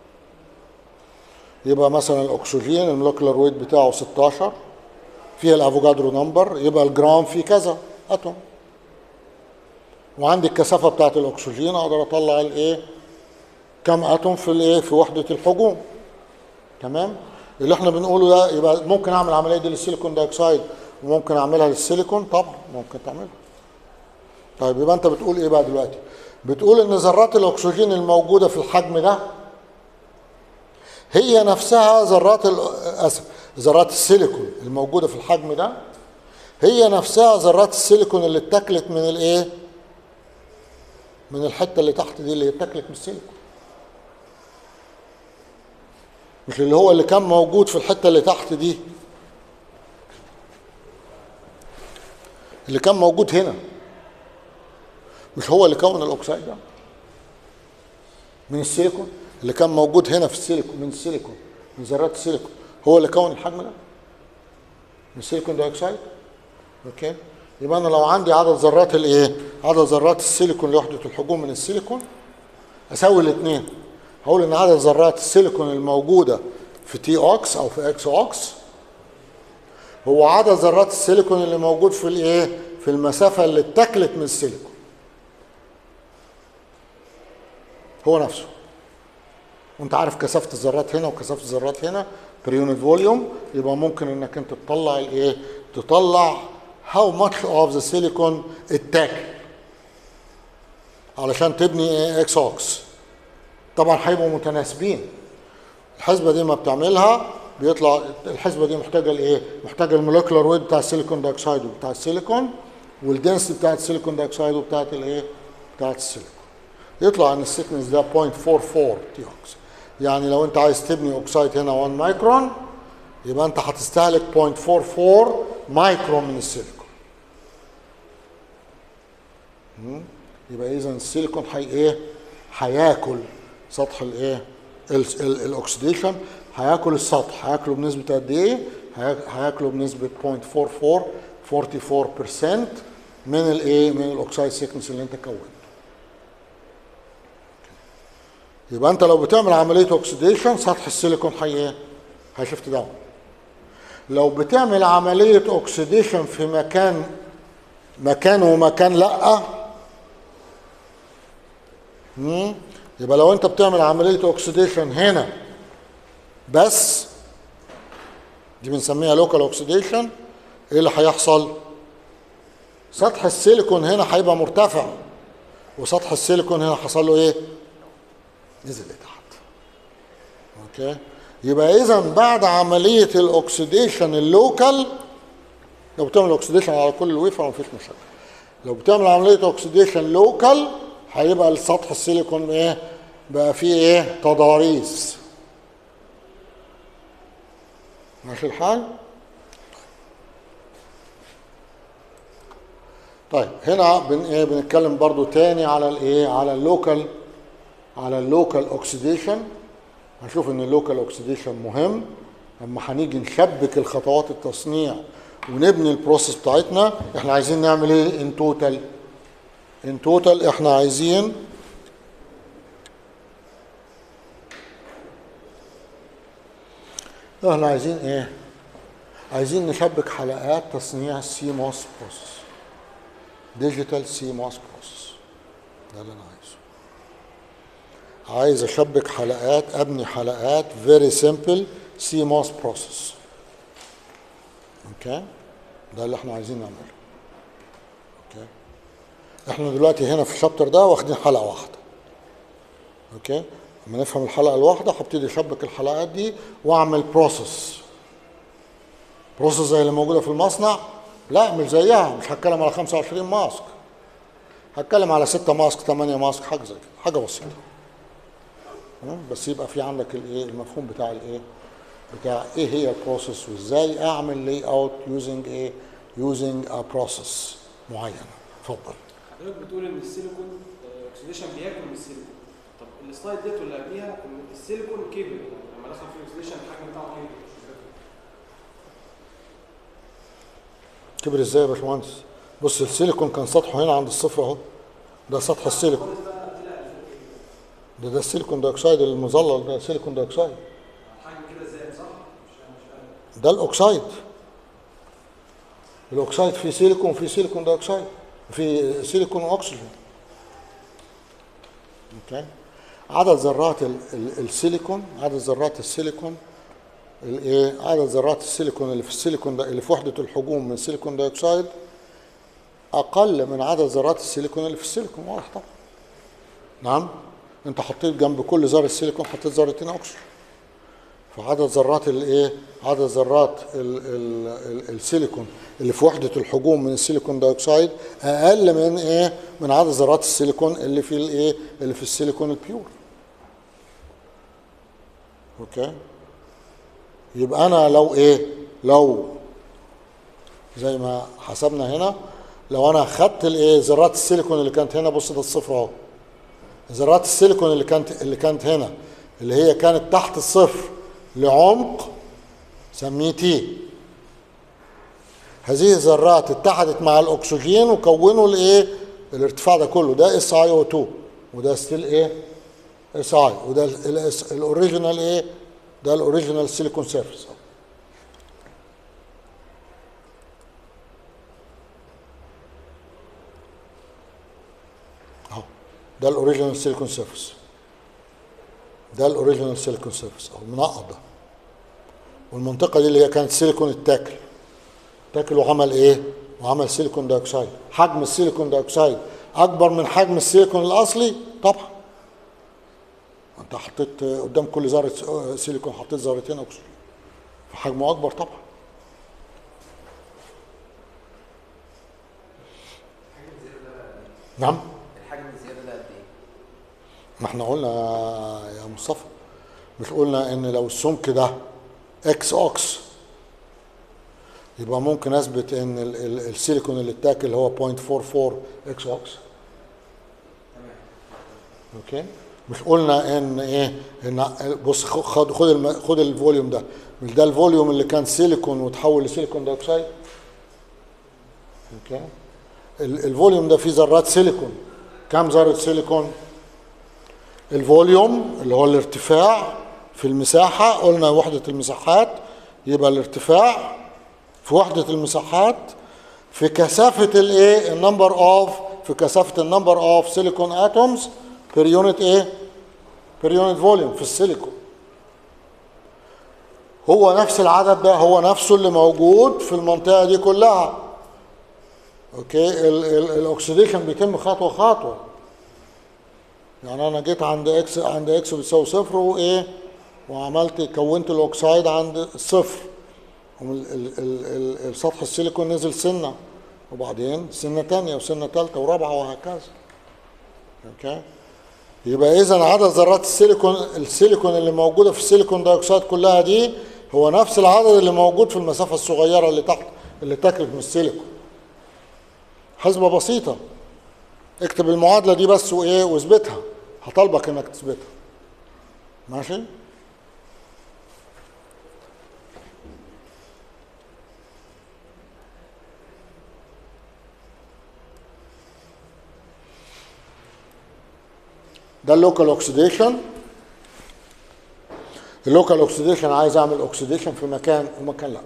يبقى مثلا الاكسجين المولكيولر ويت بتاعه 16 فيها الافوجادرو نمبر يبقى الجرام فيه كذا اتوم وعندي الكثافه بتاعت الاكسجين اقدر اطلع الايه كم اتوم في الايه في وحده الحجوم تمام اللي احنا بنقوله ده يبقى ممكن اعمل العمليه دي للسيليكون دايوكسيد وممكن اعملها للسيليكون طبعا ممكن تعملها طيب يبقى انت بتقول ايه بقى دلوقتي بتقول ان ذرات الاكسجين الموجوده في الحجم ده هي نفسها ذرات اسف ذرات السيليكون الموجوده في الحجم ده هي نفسها ذرات السيليكون اللي اتاكلت من الايه من الحته اللي تحت دي اللي اتاكلت من السيليكون مش اللي هو اللي كان موجود في الحته اللي تحت دي اللي كان موجود هنا مش هو اللي كون الاكسيد ده من السيليكون اللي كان موجود هنا في السيليكون من السيليكون من ذرات السيليكون هو اللي كون الحجم ده من السيليكون دايوكسيد اوكي يبقى انا لو عندي عدد ذرات الايه عدد ذرات السيليكون لوحده الحجوم من السيليكون اساوي الاثنين هقول ان عدد ذرات السيليكون الموجوده في تي اوكس او في اكس اوكس هو عدد ذرات السيليكون اللي موجود في الايه في المسافه اللي اتاكلت من السيليكون هو نفسه وانت عارف كثافه الذرات هنا وكثافه الذرات هنا per unit فوليوم يبقى ممكن انك انت تطلع الايه تطلع how much of the silicon اتاكل علشان تبني ايه اكس اوكس طبعا هيبقوا متناسبين الحسبه دي ما بتعملها بيطلع الحسبه دي محتاجه لايه محتاجه المولكيولار ويت بتاع السيليكون دايوكسيد وبتاع السيليكون والدنسيتي بتاعت السيليكون دايوكسيد وبتاعت الايه بتاعت السيليكون يطلع ان السيكنس ده 0.44 تي اوكس يعني لو انت عايز تبني اوكسايد هنا 1 مايكرون يبقى انت هتستهلك 0.44 مايكرون من السيليكون مم؟ يبقى اذا السيليكون حي ايه هياكل سطح الايه ال- ال- الاكسديشن هياكل السطح هياكله بنسبه قد ايه هي- هياكله بنسبه 0.44 44% من الايه من الاوكسايد سيكنس اللي انت كونته يبقى انت لو بتعمل عمليه اوكسيديشن سطح السيليكون هي ايه هيشفت داون لو بتعمل عمليه اوكسيديشن في مكان مكان ومكان لا مم. يبقى لو انت بتعمل عمليه اوكسيديشن هنا بس دي بنسميها لوكال اوكسيديشن ايه اللي هيحصل سطح السيليكون هنا هيبقى مرتفع وسطح السيليكون هنا حصل له ايه نزل لتحت اوكي يبقى اذا بعد عمليه الاكسديشن اللوكال لو بتعمل اوكسديشن على كل الويفر مفيش مشاكل لو بتعمل عمليه اوكسديشن لوكال هيبقى السطح السيليكون ايه بقى فيه ايه تضاريس ماشي الحال طيب هنا بن ايه بنتكلم برضو تاني على الايه على اللوكال على اللوكال اوكسيديشن هنشوف ان اللوكال اوكسيديشن مهم اما هنيجي نشبك الخطوات التصنيع ونبني البروسيس بتاعتنا احنا عايزين نعمل ايه ان توتال ان توتال احنا عايزين احنا عايزين ايه عايزين نشبك حلقات تصنيع السي موس بروسيس ديجيتال سي موس بروسيس ده اللي انا عايزه عايز اشبك حلقات ابني حلقات فيري سيمبل سي موس بروسيس اوكي ده اللي احنا عايزين نعمله اوكي احنا دلوقتي هنا في الشابتر ده واخدين حلقه واحده اوكي لما نفهم الحلقه الواحده هبتدي اشبك الحلقات دي واعمل بروسيس بروسيس زي اللي موجوده في المصنع لا مش زيها مش هتكلم على 25 ماسك هتكلم على 6 ماسك 8 ماسك حاجه زي كده حاجه بسيطه تمام بس يبقى في عندك الايه المفهوم بتاع الايه بتاع ايه هي البروسيس وازاي اعمل لاي اوت يوزنج ايه يوزنج ا بروسيس معين اتفضل حضرتك بتقول ان السيليكون اوكسيديشن بياكل من السيليكون طب السلايد ديت واللي قبليها إن السيليكون كيبل لما دخل في الاكسيديشن الحجم بتاعه كيبل كبر ازاي يا باشمهندس بص السيليكون كان سطحه هنا عند الصفر اهو ده سطح السيليكون ده ده السيليكون دايوكسيد المظلل ده سيليكون دايوكسيد الحجم كده ازاي صح؟ مش مش ده الاكسيد الاكسيد فيه سيليكون وفيه سيليكون دايوكسيد في سيليكون واكسجين اوكي عدد ذرات ال- ال- السيليكون عدد ذرات السيليكون الايه عدد ذرات السيليكون اللي في السيليكون ده اللي في وحده الحجوم من سيليكون دايوكسيد اقل من عدد ذرات السيليكون اللي في السيليكون واضح طبعا نعم انت حطيت جنب كل ذره سيليكون حطيت ذرتين اكسجين فعدد ذرات الايه عدد ذرات ال ال ال السيليكون اللي في وحده الحجوم من السيليكون دايوكسيد اقل من ايه من عدد ذرات السيليكون اللي في الايه اللي في السيليكون البيور اوكي يبقى انا لو ايه لو زي ما حسبنا هنا لو انا خدت الايه ذرات السيليكون اللي كانت هنا بص ده الصفر اهو ذرات السيليكون اللي كانت اللي كانت هنا اللي هي كانت تحت الصفر لعمق سميه تي هذه الذرات اتحدت مع الاكسجين وكونوا الايه الارتفاع ده كله ده اس اي او 2 وده ستيل ايه اس اي وده الاوريجينال ايه ده الاوريجينال سيليكون سيرفيس اهو ده الاوريجينال سيليكون سيرفيس ده الاوريجينال سيليكون سيرفيس او منقط ده والمنطقه دي اللي هي كانت سيليكون التاكل تاكل وعمل ايه وعمل سيليكون دايوكسيد حجم السيليكون دايوكسيد اكبر من حجم السيليكون الاصلي طبعا انت حطيت قدام كل ذره سيليكون حطيت ذرتين اكسجين فحجمه اكبر طبعا نعم الحجم الزياده ده قد ايه؟ ما احنا قلنا يا مصطفى مش قلنا ان لو السمك ده اكس اوكس يبقى ممكن اثبت ان ال- ال- السيليكون اللي اتاكل هو 0.44 اكس اوكس اوكي مش قلنا ان ايه ان بص خد خد الم- خد الفوليوم ده مش ده الفوليوم اللي كان سيليكون وتحول لسيليكون دايوكسيد اوكي ال- الفوليوم ده فيه ذرات سيليكون كم ذره سيليكون الفوليوم اللي هو الارتفاع في المساحة قلنا وحدة المساحات يبقى الارتفاع في وحدة المساحات في كثافة الايه النمبر اوف في كثافة النمبر اوف سيليكون اتومز بير يونت ايه بير يونت فوليوم في السيليكون هو نفس العدد ده هو نفسه اللي موجود في المنطقة دي كلها اوكي ال- ال- الاكسيديشن بيتم خطوة خطوة يعني انا جيت عند اكس عند اكس بتساوي صفر وايه وعملت كونت الاكسايد عند الصفر ومن ال- ال- ال- السطح السيليكون نزل سنه وبعدين سنه تانية وسنه ثالثه ورابعه وهكذا اوكي يبقى اذا عدد ذرات السيليكون السيليكون اللي موجوده في السيليكون دايوكسيد كلها دي هو نفس العدد اللي موجود في المسافه الصغيره اللي تحت اللي تكلف من السيليكون حسبه بسيطه اكتب المعادله دي بس وايه واثبتها هطالبك انك تثبتها ماشي ده اللوكال اوكسيديشن اللوكال اوكسيديشن عايز اعمل اوكسيديشن في مكان ومكان لا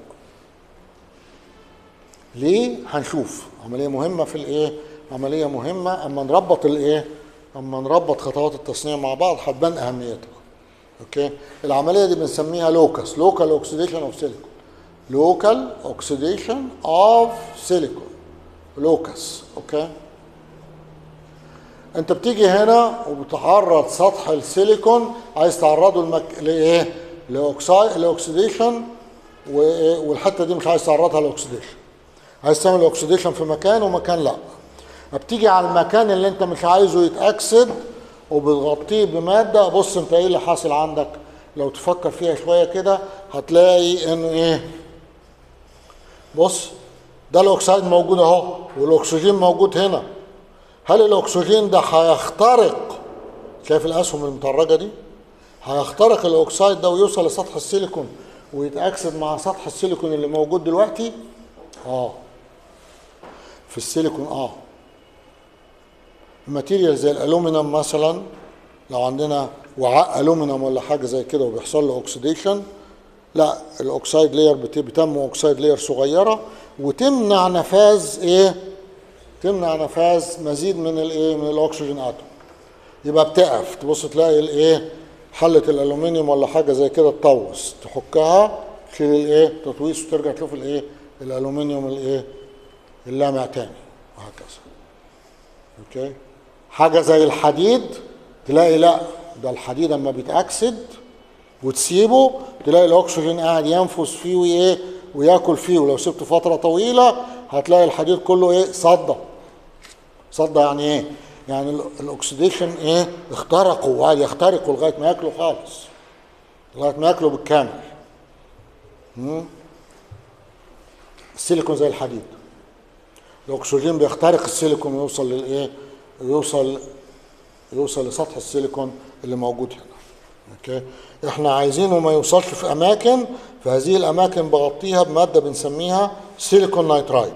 ليه هنشوف عمليه مهمه في الايه عمليه مهمه اما نربط الايه اما نربط خطوات التصنيع مع بعض هتبان اهميتها اوكي العمليه دي بنسميها لوكس لوكال اوكسيديشن اوف سيليكون لوكال اوكسيديشن اوف سيليكون لوكس اوكي انت بتيجي هنا وبتعرض سطح السيليكون عايز تعرضه المك... لايه لاوكساي لاوكسيديشن و- والحته دي مش عايز تعرضها لاوكسيديشن عايز تعمل اوكسيديشن في مكان ومكان لا بتيجي على المكان اللي انت مش عايزه يتاكسد وبتغطيه بماده بص انت ايه اللي حاصل عندك لو تفكر فيها شويه كده هتلاقي انه ايه بص ده الاكسيد موجود اهو والاكسجين موجود هنا هل الاكسجين ده هيخترق شايف الاسهم المترجه دي هيخترق الاكسيد ده ويوصل لسطح السيليكون ويتاكسد مع سطح السيليكون اللي موجود دلوقتي اه في السيليكون اه الماتيريال زي الالومنيوم مثلا لو عندنا وعاء الومنيوم ولا حاجه زي كده وبيحصل له اوكسيديشن لا الاوكسيد لاير بتم اوكسيد لاير صغيره وتمنع نفاذ ايه تمنع نفاذ مزيد من الايه من الاكسجين اتوم يبقى بتقف تبص تلاقي الايه حله الالومنيوم ولا حاجه زي كده تطوس تحكها تشيل الايه تطويس وترجع تشوف الايه الالومنيوم الايه اللامع تاني وهكذا اوكي حاجه زي الحديد تلاقي لا ده الحديد اما بيتاكسد وتسيبه تلاقي الاكسجين قاعد ينفذ فيه وايه وياكل فيه ولو سبته فتره طويله هتلاقي الحديد كله ايه صدى صدى يعني ايه يعني ال- الاكسديشن ايه اخترقوا وقعد يخترقوا لغايه ما ياكلوا خالص لغايه ما ياكلوا بالكامل مم؟ السيليكون زي الحديد الاكسجين بيخترق السيليكون ويوصل للايه يوصل يوصل لسطح السيليكون اللي موجود هنا اوكي احنا عايزينه ما يوصلش في اماكن فهذه الاماكن بغطيها بماده بنسميها سيليكون نايترايد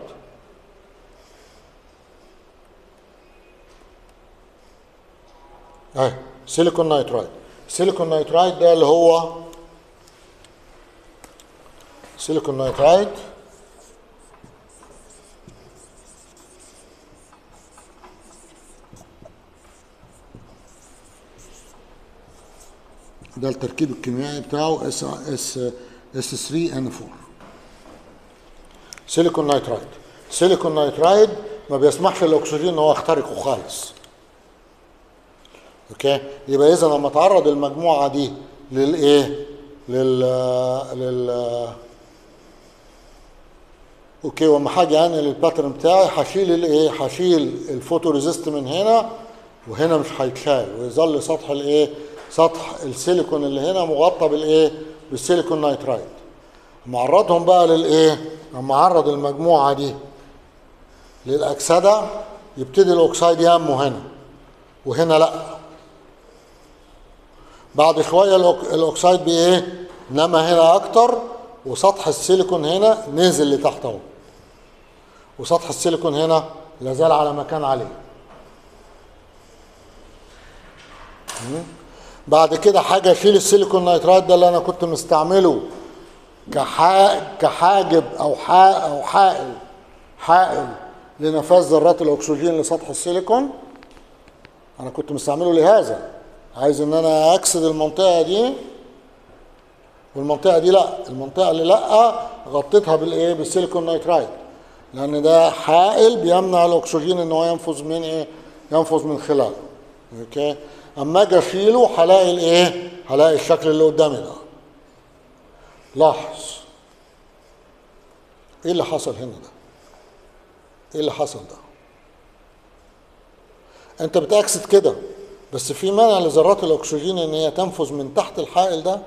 اهي سيليكون نايترايد سيليكون نايترايد ده اللي هو سيليكون نايترايد ده التركيب الكيميائي بتاعه اس اس اس 3 ان 4 سيليكون نايترايد سيليكون نايترايد ما بيسمحش للاكسجين ان هو يخترقه خالص اوكي يبقى اذا لما تعرض المجموعه دي للايه لل لل اوكي واما هاجي انقل الباترن بتاعي هشيل الايه هشيل الفوتو ريزيست من هنا وهنا مش هيتشال ويظل سطح الايه سطح السيليكون اللي هنا مغطى بالايه بالسيليكون نايترايد معرضهم بقى للايه لما اعرض المجموعه دي للاكسده يبتدي الاكسيد ينمو هنا وهنا لا بعد شويه الأك- الاكسيد بايه نما هنا اكتر وسطح السيليكون هنا نزل لتحت اهو وسطح السيليكون هنا لازال على مكان عليه مم. بعد كده حاجه اشيل السيليكون نايترايد ده اللي انا كنت مستعمله كحا... كحاجب او حا... او حائل حائل لنفاذ ذرات الاكسجين لسطح السيليكون انا كنت مستعمله لهذا عايز ان انا اكسد المنطقه دي والمنطقه دي لا المنطقه اللي لا غطيتها بالايه بالسيليكون نايترايد لان ده حائل بيمنع الاكسجين ان هو ينفذ من ايه ينفذ من خلاله اوكي اما اجي اشيله هلاقي الايه هلاقي الشكل اللي قدامي ده لاحظ ايه اللي حصل هنا ده ايه اللي حصل ده انت بتاكسد كده بس في مانع لذرات الاكسجين ان هي تنفذ من تحت الحائل ده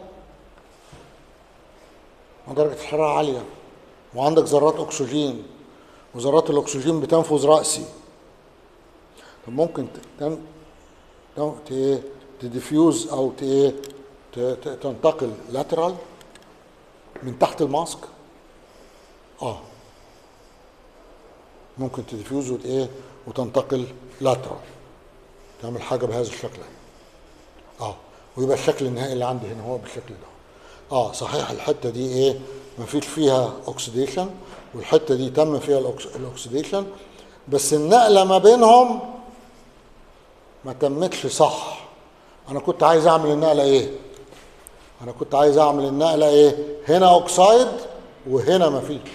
درجة الحرارة عالية وعندك ذرات أكسجين وذرات الأكسجين بتنفذ رأسي طب ممكن ت- تن- تن- ت- إيه؟ تديفيوز أو ت- إيه؟ ت- ت- تنتقل لاترال من تحت الماسك اه ممكن تديفيوز وت- ايه وتنتقل لاترال تعمل حاجة بهذا الشكل اه ويبقى الشكل النهائي اللي عندي هنا هو بالشكل ده اه صحيح الحته دي ايه ما فيش فيها اوكسيديشن والحته دي تم فيها الأوكس- الاكسيديشن بس النقله ما بينهم ما تمتش صح انا كنت عايز اعمل النقله ايه انا كنت عايز اعمل النقله ايه هنا اوكسايد وهنا ما فيش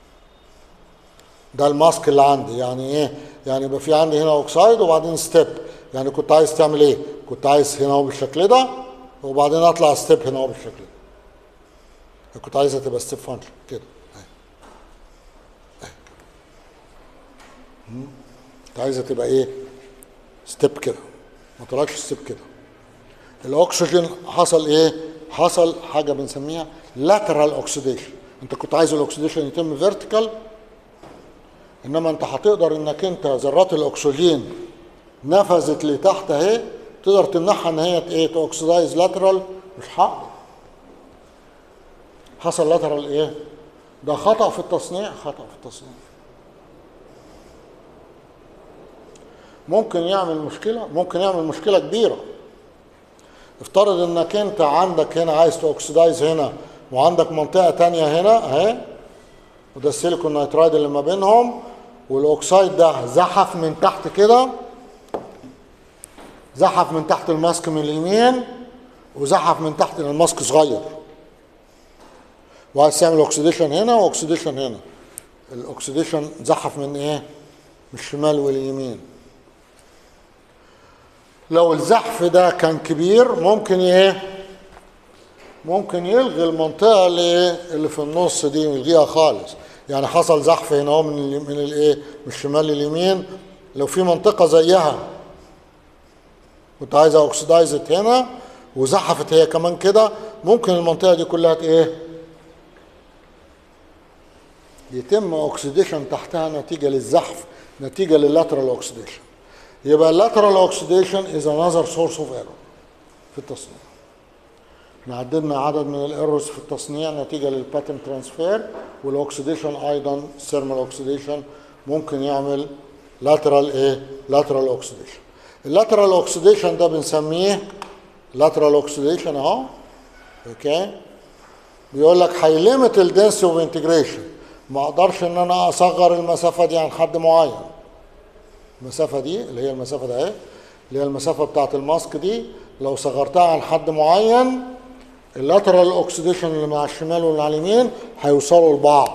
ده الماسك اللي عندي يعني ايه يعني يبقى في عندي هنا اوكسايد وبعدين ستيب يعني كنت عايز تعمل ايه كنت عايز هنا هو بالشكل ده وبعدين اطلع ستيب هنا هو بالشكل ده كنت عايزها تبقى ستيب فانكشن كده أهي. أهي. مم. كنت عايزها تبقى ايه ستيب كده ما طلعتش ستيب كده الاكسجين حصل ايه حصل حاجه بنسميها lateral اوكسيديشن انت كنت عايز الاكسيديشن يتم فيرتيكال انما انت هتقدر انك انت ذرات الاكسجين نفذت لتحت اهي تقدر تمنعها ان هي ايه تاكسدايز لاترال مش هقدر حصل لاترال ايه ده خطا في التصنيع خطا في التصنيع ممكن يعمل مشكله ممكن يعمل مشكله كبيره افترض انك انت عندك هنا عايز تاكسدايز هنا وعندك منطقه تانية هنا اهي وده السيليكون نيترايد اللي ما بينهم والاوكسايد ده زحف من تحت كده زحف من تحت الماسك من اليمين وزحف من تحت لأن الماسك صغير وعايز تعمل اوكسيديشن هنا واكسيديشن هنا الاكسيديشن زحف من ايه من الشمال واليمين لو الزحف ده كان كبير ممكن ايه ممكن يلغي المنطقه اللي اللي في النص دي يلغيها خالص يعني حصل زحف هنا اهو من ال- من الايه من الشمال لليمين لو في منطقه زيها كنت عايز اوكسدايزت هنا وزحفت هي كمان كده ممكن المنطقه دي كلها ت- ايه يتم اوكسيديشن تحتها نتيجه للزحف نتيجه لللاترال اوكسيديشن يبقى اللاترال اوكسيديشن از انذر سورس اوف ايرور في التصنيع احنا عددنا عدد من الايرورز في التصنيع نتيجه للباتن ترانسفير والاكسيديشن ايضا الثيرمال اوكسيديشن ممكن يعمل لاترال ايه لاترال اوكسيديشن اللاترال اوكسيديشن ده بنسميه لاترال اوكسيديشن اهو اوكي بيقول لك هيليمت الدنسي اوف انتجريشن ما اقدرش ان انا اصغر المسافه دي عن حد معين المسافه دي اللي هي المسافه ده اهي اللي هي المسافه بتاعه الماسك دي لو صغرتها عن حد معين اللاترال اوكسيديشن اللي مع الشمال واللي على اليمين هيوصلوا لبعض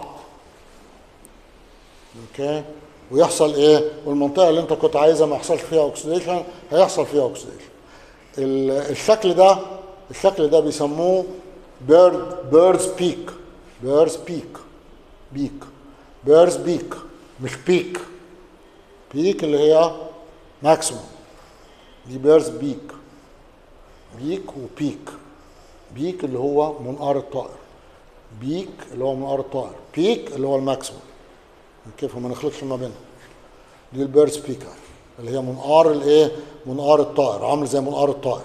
اوكي ويحصل ايه والمنطقه اللي انت كنت عايزها ما يحصلش فيها اوكسيديشن هيحصل فيها اوكسيديشن ال- الشكل ده الشكل ده بيسموه بيرد بيردز بيك بيردز بيك بيك بيردز بيك مش بيك بيك اللي هي ماكسيموم دي بيرز بيك بيك وبيك بيك اللي هو منقار الطائر بيك اللي هو منقار الطائر بيك اللي هو الماكسيموم كيف ما نخلطش ما بينهم دي البيرز بيك اللي هي منقار الايه منقار الطائر عامل زي منقار الطائر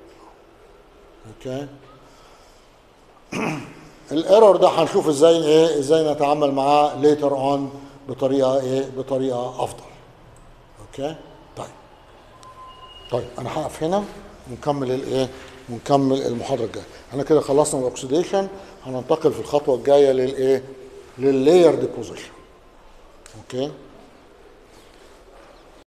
اوكي الايرور ده هنشوف ازاي ايه ازاي نتعامل معاه ليتر اون بطريقه ايه بطريقه افضل اوكي طيب طيب انا هقف هنا ونكمل الايه ونكمل المحاضره الجايه احنا كده خلصنا الاكسيديشن هننتقل في الخطوه الجايه للايه لللاير ديبوزيشن اوكي